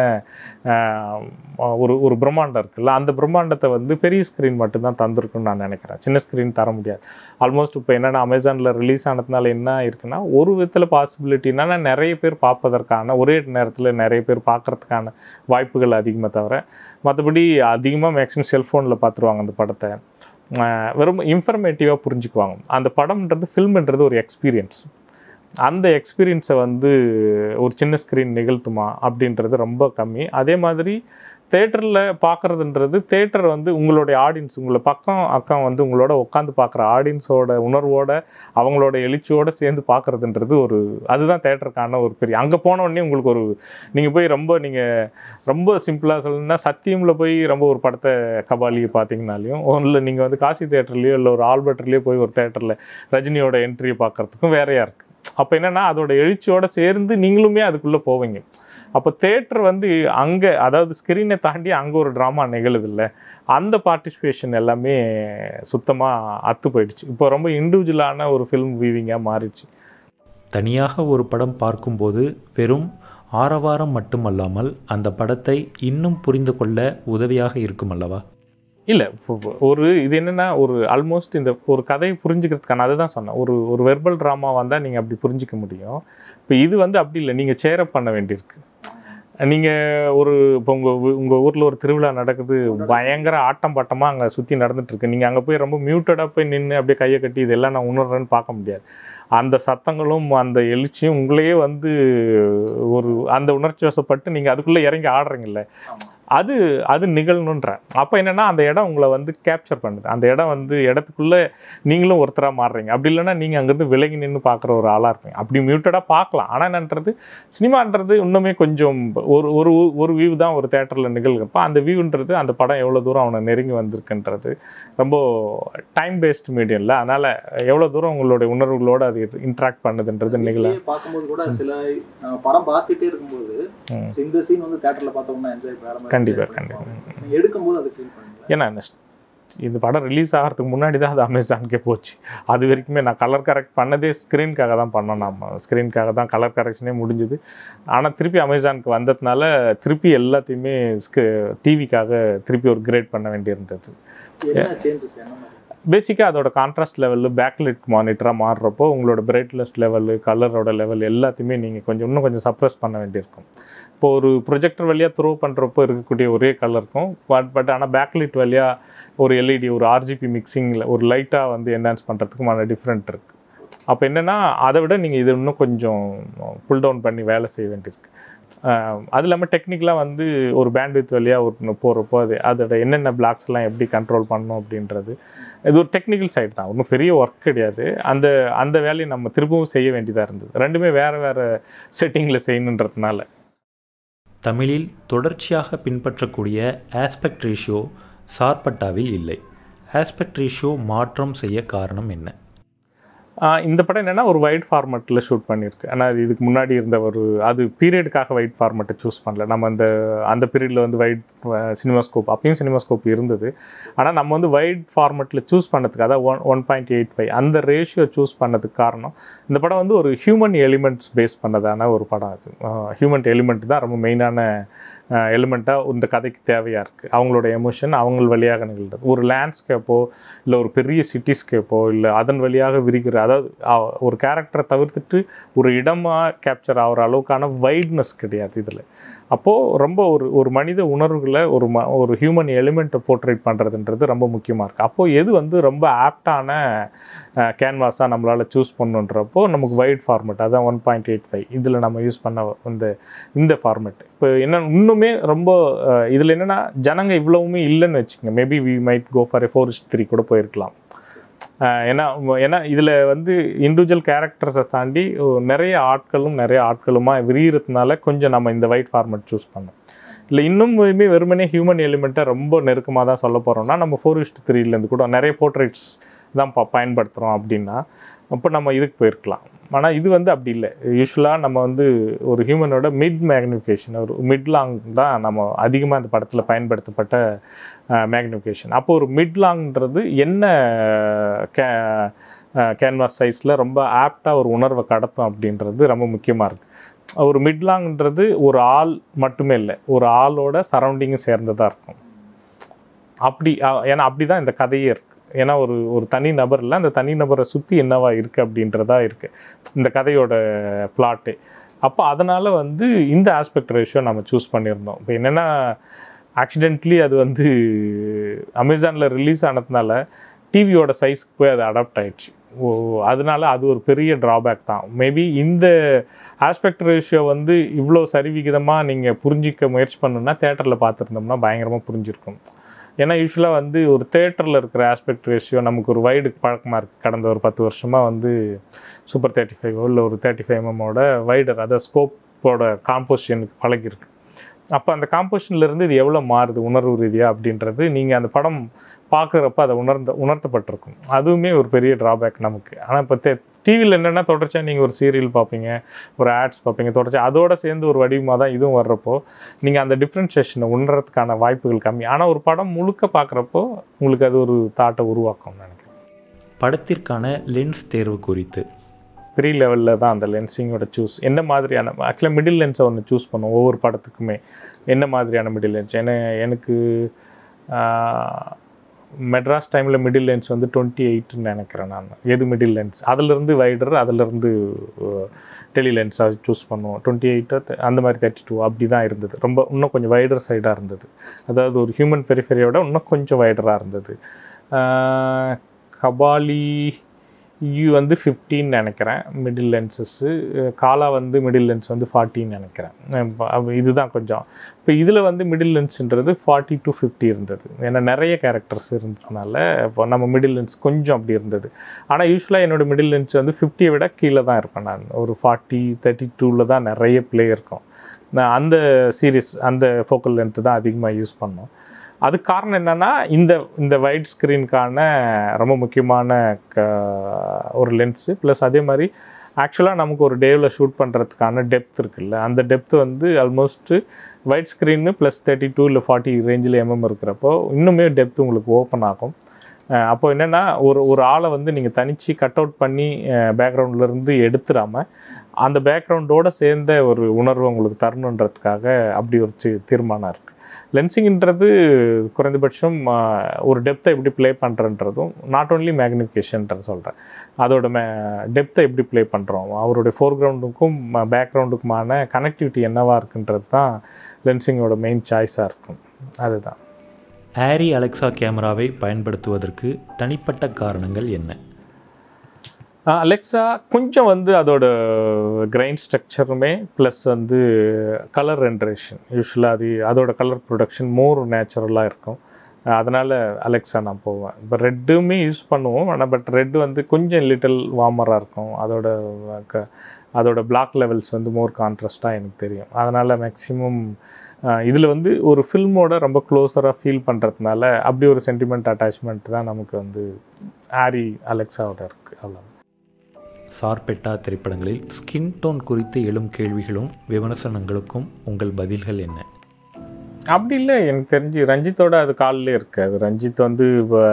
ஆஹ், ஒரு ஒரு பிரம்மாண்டம் இருக்குல்ல அந்த பிரம்மாண்டத்தை வந்து பெரிய ஸ்க்ரீன் மட்டும்தான் தந்திருக்குன்னு நான் நினைக்கிறேன் சின்ன ஸ்க்ரீன் தர முடியாது ஆல்மோஸ்ட் இப்போ என்னென்னா அமேசானில் ரிலீஸ் ஆனதுனால என்ன இருக்குன்னா ஒரு விதத்தில் பாசிபிலிட்டி என்னன்னா நிறைய பேர் பார்ப்பதற்கான ஒரே நேரத்தில் நிறைய பேர் பார்க்கறதுக்கான வாய்ப்புகள் அதிகமாக தவிர மற்றபடி அதிகமாக மேக்ஸிமம் செல்ஃபோனில் பார்த்துருவாங்க அந்த படத்தை ஆஹ் வெறும் இன்ஃபர்மேட்டிவாக புரிஞ்சுக்குவாங்க அந்த படம்ன்றது ஃபில்ம்ன்றது ஒரு எக்ஸ்பீரியன்ஸ் அந்த எக்ஸ்பீரியன்ஸை வந்து ஒரு சின்ன ஸ்க்ரீன் நிகழ்த்துமா அப்படின்றது ரொம்ப கம்மி அதே மாதிரி தேட்டரில் பார்க்குறதுன்றது தேட்டர் வந்து உங்களுடைய ஆடியன்ஸ் உங்களை பக்கம் அக்கம் வந்து உங்களோட உட்காந்து பார்க்குற ஆடியன்ஸோட உணர்வோட அவங்களோட எழுச்சியோட சேர்ந்து பார்க்குறதுன்றது ஒரு அதுதான் தேட்டருக்கான ஒரு பெரிய அங்கே போன உடனே உங்களுக்கு ஒரு நீங்கள் போய் ரொம்ப நீங்கள் ரொம்ப சிம்பிளாக சொல்லணும்னா சத்தியமில் போய் ரொம்ப ஒரு படத்தை கபாலியை பார்த்தீங்கனாலையும் இல்லை நீங்கள் வந்து காசி தேட்டர்லேயோ இல்லை ஒரு ஆல்பர்ட்லேயோ போய் ஒரு தேட்டரில் ரஜினியோட என்ட்ரியை பார்க்குறதுக்கும் வேறையாக இருக்குது அப்போ என்னென்னா அதோட எழுச்சியோட சேர்ந்து நீங்களுமே அதுக்குள்ளே போவீங்க அப்போ தேட்டர் வந்து அங்கே அதாவது ஸ்க்ரீனை தாண்டி அங்கே ஒரு ட்ராமா நிகழுதுல்ல அந்த பார்ட்டிசிபேஷன் எல்லாமே சுத்தமாக அத்து போயிடுச்சு இப்போ ரொம்ப இண்டிவிஜுவலான ஒரு ஃபிலிம் வீவிங்காக மாறிடுச்சு தனியாக ஒரு படம் பார்க்கும்போது வெறும் ஆரவாரம் மட்டுமல்லாமல் அந்த படத்தை இன்னும் புரிந்து கொள்ள உதவியாக இருக்கும் அல்லவா இல்லை ஒரு இது என்னென்னா ஒரு ஆல்மோஸ்ட் இந்த ஒரு கதையை புரிஞ்சுக்கிறதுக்கான அதை தான் சொன்னேன் ஒரு ஒரு வெர்பல் ட்ராமா வந்தால் நீங்கள் அப்படி புரிஞ்சிக்க முடியும் இப்போ இது வந்து அப்படி இல்லை நீங்கள் சேரப் பண்ண வேண்டியிருக்கு நீங்கள் ஒரு இப்போ உங்கள் உங்கள் ஊரில் ஒரு திருவிழா நடக்குது பயங்கர ஆட்டம் பாட்டமாக அங்கே சுற்றி நடந்துட்டுருக்கு நீங்கள் அங்கே போய் ரொம்ப மியூட்டடாக போய் நின்று அப்படியே கையை கட்டி இதெல்லாம் நான் உணர்றேன்னு பார்க்க முடியாது அந்த சத்தங்களும் அந்த எழுச்சியும் உங்களையே வந்து ஒரு அந்த உணர்ச்சி வசப்பட்டு நீங்கள் அதுக்குள்ளே இறங்கி ஆடுறீங்கல்ல அது அது நிகழணுன்ற அப்போ என்னென்னா அந்த இடம் உங்களை வந்து கேப்சர் பண்ணுது அந்த இடம் வந்து இடத்துக்குள்ளே நீங்களும் ஒருத்தராக மாறுறீங்க அப்படி இல்லைன்னா நீங்கள் அங்கேருந்து விலகி நின்று பார்க்குற ஒரு ஆளாக இருப்பீங்க அப்படி மியூட்டடாக பார்க்கலாம் ஆனால் என்னன்றது சினிமான்றது இன்னுமே கொஞ்சம் ஒரு ஒரு ஒரு வியூ தான் ஒரு தேட்டரில் நிகழ்கிறப்ப அந்த வியூன்றது அந்த படம் எவ்வளோ தூரம் அவனை நெருங்கி வந்திருக்குன்றது ரொம்ப டைம் பேஸ்ட் மீடியம்ல அதனால் எவ்வளோ தூரம் உங்களுடைய உணர்வுகளோடு அது இன்ட்ராக்ட் பண்ணுதுன்றது நிகழ வீட்லயே பார்க்கும்போது கூட சில அஹ், படம் பார்த்துட்டே இருக்கும்போது so இந்த சீன் வந்து தேட்டர்ல பார்த்தோம்னா என்ஜாய் வேற மாதிரி கண்டிப்பா, enjoy பண்ணுவாங்க. நீங்க எடுக்கும்போது அது ஃபீல் பண்ணுங்க ஏன்னா நெக்ஸ்ட் இந்த படம் ரிலீஸ் ஆகிறதுக்கு முன்னாடி தான் அது அமேசானுக்கே போச்சு அது வரைக்குமே நான் கலர் கரெக்ட் பண்ணதே ஸ்க்ரீனுக்காக தான் பண்ணோம் நம்ம ஸ்க்ரீனுக்காக தான் கலர் கரெக்ஷனே முடிஞ்சுது ஆனால் திருப்பி அமேசானுக்கு வந்ததுனால திருப்பி எல்லாத்தையுமே டிவிக்காக திருப்பி ஒரு கிரேட் பண்ண வேண்டியிருந்தது என்ன சேஞ்சஸ் என்ன மாதிரி பேசிக்காக அதோட கான்ட்ராஸ்ட் லெவலு பேக்லைட் மானிட்டராக மாறுறப்போ உங்களோட பிரைட்னஸ் லெவலு கலரோட லெவல் எல்லாத்தையுமே நீங்கள் கொஞ்சம் இன்னும் கொஞ்சம் சப்ரஸ் பண்ண வேண்டியிருக்கும் இப்போ ஒரு ப்ரொஜெக்டர் வழியாக த்ரோ பண்ணுறப்போ இருக்கக்கூடிய ஒரே கலருக்கும் பட் பட் ஆனால் பேக்லைட் வழியாக ஒரு எல்இடி ஒரு ஆர்ஜிபி மிக்சிங்கில் ஒரு லைட்டாக வந்து என்ஹான்ஸ் பண்ணுறதுக்குமான டிஃப்ரெண்ட் இருக்குது அப்போ என்னென்னா அதை விட நீங்கள் இது இன்னும் கொஞ்சம் புல் டவுன் பண்ணி வேலை செய்ய வேண்டியிருக்கு ஆஹ் அது இல்லாமல் டெக்னிக்கலாக வந்து ஒரு பேண்ட்வித் வழியாக ஒரு போகிறப்போ அது அதோட என்னென்ன பிளாக்ஸ்லாம் எப்படி கண்ட்ரோல் பண்ணணும் அப்படின்றது இது ஒரு டெக்னிக்கல் சைடு தான் ஒன்றும் பெரிய ஒர்க் கிடையாது அந்த அந்த வேலையை நம்ம திரும்பவும் செய்ய வேண்டியதாக இருந்தது ரெண்டுமே வேறு வேறு செட்டிங்கில் செய்யணுன்றதுனால தமிழில் தொடர்ச்சியாக பின்பற்றக்கூடிய ஆஸ்பெக்ட் ரேஷியோ சார்பட்டாவில் இல்லை ஆஸ்பெக்ட் ரேஷியோ மாற்றம் செய்ய காரணம் என்ன ஆஹ் இந்த படம் என்னென்னா ஒரு வைட் ஃபார்மேட்டில் ஷூட் பண்ணியிருக்கு ஆனால் அது இதுக்கு முன்னாடி இருந்த ஒரு அது பீரியடுக்காக வைட் ஃபார்மேட்டை சூஸ் பண்ணல நம்ம அந்த அந்த பீரியடில் வந்து வைட் சினிமாஸ்கோப் அப்பயும் சினிமாஸ்கோப் இருந்தது ஆனால் நம்ம வந்து வைட் ஃபார்மேட்டில் சூஸ் பண்ணதுக்கு அதாவது one one point eight five அந்த ரேஷியோ சூஸ் பண்ணதுக்கு காரணம் இந்த படம் வந்து ஒரு ஹியூமன் எலிமெண்ட்ஸ் பேஸ் பண்ணதான ஒரு படம் அது ஹியூமன் எலிமெண்ட் தான் ரொம்ப மெயினான எலிமெண்ட்டாக இந்த கதைக்கு தேவையாக இருக்குது அவங்களோட எமோஷன் அவங்க வழியாக நிகழ்கிறது ஒரு லேண்ட்ஸ்கேப்போ இல்லை ஒரு பெரிய சிட்டிஸ்கேப்போ இல்லை அதன் வழியாக விரிக்கிற அதாவது அ- ஒரு கேரக்டரை தவிர்த்துட்டு ஒரு இடமாக கேப்சர் ஆகிற அளவுக்கான வைட்னஸ் கிடையாது இதில் அப்போது ரொம்ப ஒரு ஒரு மனித உணர்வுகளை ஒரு ம ஒரு ஹியூமன் எலிமெண்ட்டை போர்ட்ரேட் பண்ணுறதுன்றது ரொம்ப முக்கியமாக இருக்குது அப்போது எது வந்து ரொம்ப ஆப்டான கேன்வாஸாக நம்மளால் சூஸ் பண்ணுன்றப்போ நமக்கு வைட் ஃபார்மேட் அதான் ஒன் பாயிண்ட் எயிட் ஃபைவ் இதில் நம்ம யூஸ் பண்ண இந்த இந்த ஃபார்மேட் இப்போ என்ன இன்னுமே ரொம்ப இதில் என்னென்னா ஜனங்க இவ்வளவுமே இல்லைன்னு வச்சுக்கோங்க maybe we might go for a four three கூட போயிருக்கலாம் அஹ் ஏன்னா ஏன்னா இதில் வந்து இண்டிவிஜுவல் கேரக்டர்ஸை தாண்டி ஒ- நிறைய ஆட்களும் நிறைய ஆட்களுமா விரிகிறதுனால கொஞ்சம் நம்ம இந்த ஒயிட் ஃபார்மேட் சூஸ் பண்ணோம் இல்லை இன்னும் வெறுமனே ஹியூமன் எலிமெண்ட்டை ரொம்ப நெருக்கமாக தான் சொல்ல போகிறோம்னா நம்ம ஃபோர் இஸ்ட் த்ரீலேருந்து கூட நிறைய போர்ட்ரேட்ஸ் தான் ப பயன்படுத்துகிறோம் அப்படின்னா அப்போ நம்ம இதுக்கு போயிருக்கலாம் ஆனால் இது வந்து அப்படி இல்லை யூஸ்வலாக நம்ம வந்து ஒரு ஹியூமனோட மிட் மேக்னிஃபிகேஷன் ஒரு மிட் லாங் தான் நம்ம அதிகமாக இந்த படத்தில் பயன்படுத்தப்பட்ட மேக்னிஃபிகேஷன் அப்போ ஒரு மிட் லாங்ன்றது என்ன கே கேன்வாஸ் சைஸில் ரொம்ப ஆப்டாக ஒரு உணர்வை கடத்தும் அப்படின்றது ரொம்ப முக்கியமாக இருக்குது ஒரு மிட் லாங்ன்றது ஒரு ஆள் மட்டுமே இல்லை ஒரு ஆளோட சரௌண்டிங்கும் சேர்ந்ததாக இருக்கும் அப்படி அ- ஏன்னா அப்படி தான் இந்த கதையே இருக்குது ஏன்னா ஒரு ஒரு தனி நபர் இல்லை அந்த தனி நபரை சுற்றி என்னவா இருக்குது அப்படின்றதா இருக்குது இந்த கதையோட பிளாட்டு அப்போ அதனால் வந்து இந்த ஆஸ்பெக்ட் ரேஷியோ நம்ம சூஸ் பண்ணியிருந்தோம் இப்போ என்னென்னா ஆக்சிடென்ட்லி அது வந்து அமேசானில் ரிலீஸ் ஆனதுனால டிவியோட சைஸ்க்கு போய் அது அடாப்ட் ஆயிடுச்சு ஓ அதனால அது ஒரு பெரிய ட்ராபேக் தான் மேபி இந்த ஆஸ்பெக்ட் ரேஷியோ வந்து இவ்வளோ சரிவிகிதமாக நீங்கள் புரிஞ்சிக்க முயற்சி பண்ணுன்னா தேட்டரில் பார்த்துருந்தோம்னா பயங்கரமாக புரிஞ்சிருக்கும் ஏன்னா யூஸ்வலாக வந்து ஒரு தேட்டரில் இருக்கிற ஆஸ்பெக்ட் ரேஷியோ நமக்கு ஒரு வைடு பழக்கமாக இருக்குது கடந்த ஒரு பத்து வருஷமாக வந்து சூப்பர் தேர்ட்டி ஃபைவ் இல்லை ஒரு தேர்ட்டி ஃபைவ் எம்எம்மோட வைடர் அதாவது ஸ்கோப்போட காம்போசிஷனுக்கு பழகிருக்கு அப்போ அந்த காம்போசிஷன்லேருந்து இது எவ்வளோ மாறுது உணர்வு ரீதியாக அப்படின்றது நீங்கள் அந்த படம் பார்க்குறப்ப அதை உணர்ந்த உணர்த்தப்பட்டிருக்கும் அதுவுமே ஒரு பெரிய ட்ராபேக் நமக்கு ஆனால் இப்போ தே டிவியில் என்னென்னா தொடர்ச்சியாக நீங்கள் ஒரு சீரியல் பார்ப்பீங்க ஒரு ஆட்ஸ் பார்ப்பீங்க தொடர்ச்சியாக அதோட சேர்ந்து ஒரு வடிவமாக தான் இதுவும் வர்றப்போ நீங்கள் அந்த டிஃப்ரென்ஷியேஷனை உணர்றதுக்கான வாய்ப்புகள் கம்மி ஆனால் ஒரு படம் முழுக்க பார்க்குறப்போ உங்களுக்கு அது ஒரு தாட்டை உருவாக்கும்னு நினைக்கிறேன் படத்திற்கான லென்ஸ் தேர்வு குறித்து ப்ரீ லெவலில் தான் அந்த லென்ஸிங்கோட சூஸ் என்ன மாதிரியான ஆக்சுவலாக மிடில் லென்ஸை ஒன்று சூஸ் பண்ணும் ஒவ்வொரு படத்துக்குமே என்ன மாதிரியான மிடில் லென்ஸ் ஏன்னா எனக்கு மெட்ராஸ் டைமில் மிடில் லென்ஸ் வந்து டுவெண்ட்டி எயிட்னு நினைக்கிறேன் நான் எது மிடில் லென்ஸ் அதிலிருந்து வைடர் அதிலிருந்து டெலி லென்ஸாக சூஸ் பண்ணுவோம் டுவெண்ட்டி எயிட்டோ அந்த மாதிரி தேர்ட்டி டூ அப்படி தான் இருந்தது ரொம்ப இன்னும் கொஞ்சம் வைடர் சைடாக இருந்தது அதாவது ஒரு ஹியூமன் பெரிஃபெரியோட இன்னும் கொஞ்சம் வைடராக இருந்தது ஆஹ் கபாலி யூ வந்து ஃபிஃப்டின் நினைக்கிறேன் மிடில் லென்சஸ்ஸு காலா வந்து மிடில் லென்ஸ் வந்து ஃபார்ட்டின்னு நினைக்கிறேன் அப்ப- அப்ப இதுதான் கொஞ்சம் இப்போ இதில் வந்து மிடில் லென்ஸ்ன்றது ஃபார்ட்டி டு ஃபிஃப்டி இருந்தது ஏன்னா நிறைய கேரக்டர்ஸ் இருந்ததுனால இப்போ நம்ம மிடில் லென்ஸ் கொஞ்சம் அப்படி இருந்தது ஆனால் யூஸ்வலாக என்னோட மிடில் லென்ஸ் வந்து ஃபிஃப்டியை விட கீழே தான் இருப்பேன் நான் ஒரு ஃபார்ட்டி தேர்ட்டி டூவில் தான் நிறைய ப்ளே இருக்கும் நான் அந்த சீரிஸ் அந்த ஃபோக்கல் லென்த்து தான் அதிகமாக யூஸ் பண்ணோம் அதுக்கு காரணம் என்னென்னா இந்த இந்த வைட் ஸ்க்ரீனுக்கான ரொம்ப முக்கியமான க ஒரு லென்ஸு ப்ளஸ் அதே மாதிரி ஆக்சுவலாக நமக்கு ஒரு டேவில் ஷூட் பண்ணுறதுக்கான டெப்த் இருக்குல்ல அந்த டெப்த் வந்து almost wide screen plus thirty two இல்லை ஃபார்ட்டி ரேஞ்சில் எம்எம் இருக்கிறப்போ இன்னுமே டெப்த் உங்களுக்கு ஓப்பன் ஆகும் அஹ் அப்போ என்னென்னா ஒரு ஒரு ஆளை வந்து நீங்கள் தனித்து கட் அவுட் பண்ணி பேக்ரவுண்ட்லேருந்து எடுத்துடாமல் அந்த பேக்ரவுண்டோடு சேர்ந்த ஒரு உணர்வு உங்களுக்கு தரணுன்றதுக்காக அப்படி ஒரு சி- தீர்மானம் இருக்குது லென்சிங்ன்றது குறைந்தபட்சம் அஹ், ஒரு டெப்த்தை எப்படி ப்ளே பண்ணுறன்றதும் நாட் ஓன்லி மேக்னிஃபிகேஷன்றது சொல்கிறேன் அதோட மே டெப்த்தை எப்படி ப்ளே பண்ணுறோம் அவருடைய ஃபோர்க்ரவுண்டுக்கும் பேக்ரவுண்டுக்குமான கனெக்டிவிட்டி என்னவா இருக்குன்றது தான் லென்சிங்கோட மெயின் சாய்ஸாக இருக்கும் அதுதான் ஆரி அலெக்சா கேமராவை பயன்படுத்துவதற்கு தனிப்பட்ட காரணங்கள் என்ன அலெக்ஸா கொஞ்சம் வந்து அதோட கிரைன் ஸ்ட்ரக்சருமே ப்ளஸ் வந்து கலர் ரெண்டரேஷன் யூஸ்வலாக அது அதோட கலர் ப்ரொடக்ஷன் மோர் நேச்சுரலாக இருக்கும் அதனால் அலெக்ஸா நான் போவேன் இப்போ ரெட்டுமே யூஸ் பண்ணுவோம் ஆனால் பட் ரெட் வந்து கொஞ்சம் லிட்டில் வார்மராக இருக்கும் அதோட க அதோட பிளாக் லெவல்ஸ் வந்து மோர் கான்ட்ராஸ்ட்டாக எனக்கு தெரியும் அதனால் மேக்ஸிமம் இதில் வந்து ஒரு ஃபில்மோட ரொம்ப க்ளோஸராக ஃபீல் பண்ணுறதுனால அப்படி ஒரு சென்டிமெண்ட் அட்டாச்மெண்ட் தான் நமக்கு வந்து ஆரி அலெக்ஸாவோட இருக்குது அவ்வளோ சார்பெட்டா திரைப்படங்களில் ஸ்கின் டோன் குறித்து எழும் கேள்விகளும் விமர்சனங்களுக்கும் உங்கள் பதில்கள் என்ன அப்படி இல்லை எனக்கு தெரிஞ்சு ரஞ்சித்தோட அது காலிலே இருக்கு அது ரஞ்சித் வந்து இப்போ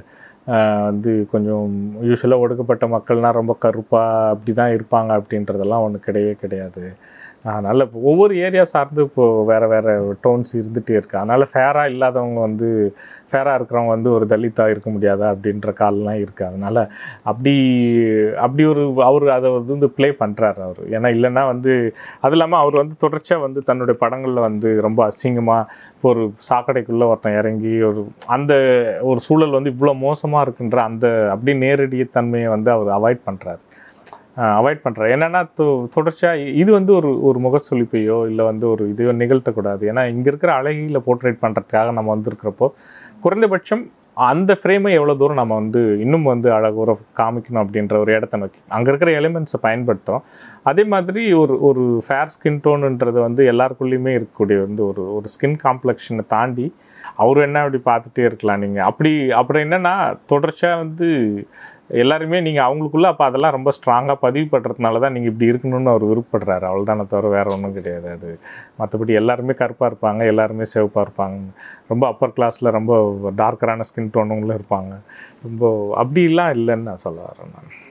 வந்து கொஞ்சம் யூஸ்வலாக ஒடுக்கப்பட்ட மக்கள்னால் ரொம்ப கருப்பாக அப்படி தான் இருப்பாங்க அப்படின்றதெல்லாம் ஒன்று கிடையவே கிடையாது அதனால் இப்போ ஒவ்வொரு ஏரியா சார்ந்து இப்போது வேறு வேறு டோன்ஸ் இருந்துகிட்டே இருக்குது அதனால் ஃபேராக இல்லாதவங்க வந்து ஃபேராக இருக்கிறவங்க வந்து ஒரு தலித்தாக இருக்க முடியாதா அப்படின்ற கால்லாம் இருக்குது அதனால் அப்படி அப்படி ஒரு அவர் அதை வந்து ப்ளே பண்ணுறாரு அவர் ஏன்னா இல்லைன்னா வந்து அது இல்லாமல் அவர் வந்து தொடர்ச்சியாக வந்து தன்னுடைய படங்களில் வந்து ரொம்ப அசிங்கமாக இப்போ ஒரு சாக்கடைக்குள்ளே ஒருத்தன் இறங்கி ஒரு அந்த ஒரு சூழல் வந்து இவ்வளோ மோசமாக இருக்குன்ற அந்த அப்படி நேரடி தன்மையை வந்து அவர் அவாய்ட் பண்ணுறாரு அவாய்ட் பண்ணுறாரு என்னென்னா தொடர்ச்சியாக இது வந்து ஒரு ஒரு முகச்சொலிப்பையோ இல்லை வந்து ஒரு இதையோ நிகழ்த்தக்கூடாது ஏன்னா இங்கே இருக்கிற அழகியில் போர்ட்ரேட் பண்ணுறதுக்காக நம்ம வந்திருக்கிறப்போ குறைந்தபட்சம் அந்த ஃப்ரேமை எவ்வளோ தூரம் நம்ம வந்து இன்னும் வந்து அழகூர காமிக்கணும் அப்படின்ற ஒரு இடத்த நோக்கி அங்கே இருக்கிற எலிமெண்ட்ஸை பயன்படுத்துகிறோம் அதே மாதிரி ஒரு ஒரு ஃபேர் ஸ்கின் டோனுன்றது வந்து எல்லாருக்குள்ளேயுமே இருக்கக்கூடிய வந்து ஒரு ஒரு ஸ்கின் காம்ப்ளெக்ஷனை தாண்டி அவர் என்ன அப்படி பார்த்துட்டே இருக்கலாம் நீங்கள் அப்படி அப்புறம் என்னென்னா தொடர்ச்சியாக வந்து எல்லாருமே நீங்கள் அவங்களுக்குள்ள அப்போ அதெல்லாம் ரொம்ப ஸ்ட்ராங்காக பதிவு பண்ணுறதுனால தான் நீங்கள் இப்படி இருக்கணும்னு அவர் விருப்பப்படுறாரு அவ்வளோதானே தவிர வேறு ஒன்றும் கிடையாது அது மற்றபடி எல்லாருமே கருப்பாக இருப்பாங்க எல்லாருமே சிவப்பாக இருப்பாங்க ரொம்ப அப்பர் கிளாஸில் ரொம்ப டார்க்கரான ஸ்கின் டோனுங்களும் இருப்பாங்க ரொம்ப அப்படிலாம் இல்லைன்னு நான் சொல்ல வரேன் நான்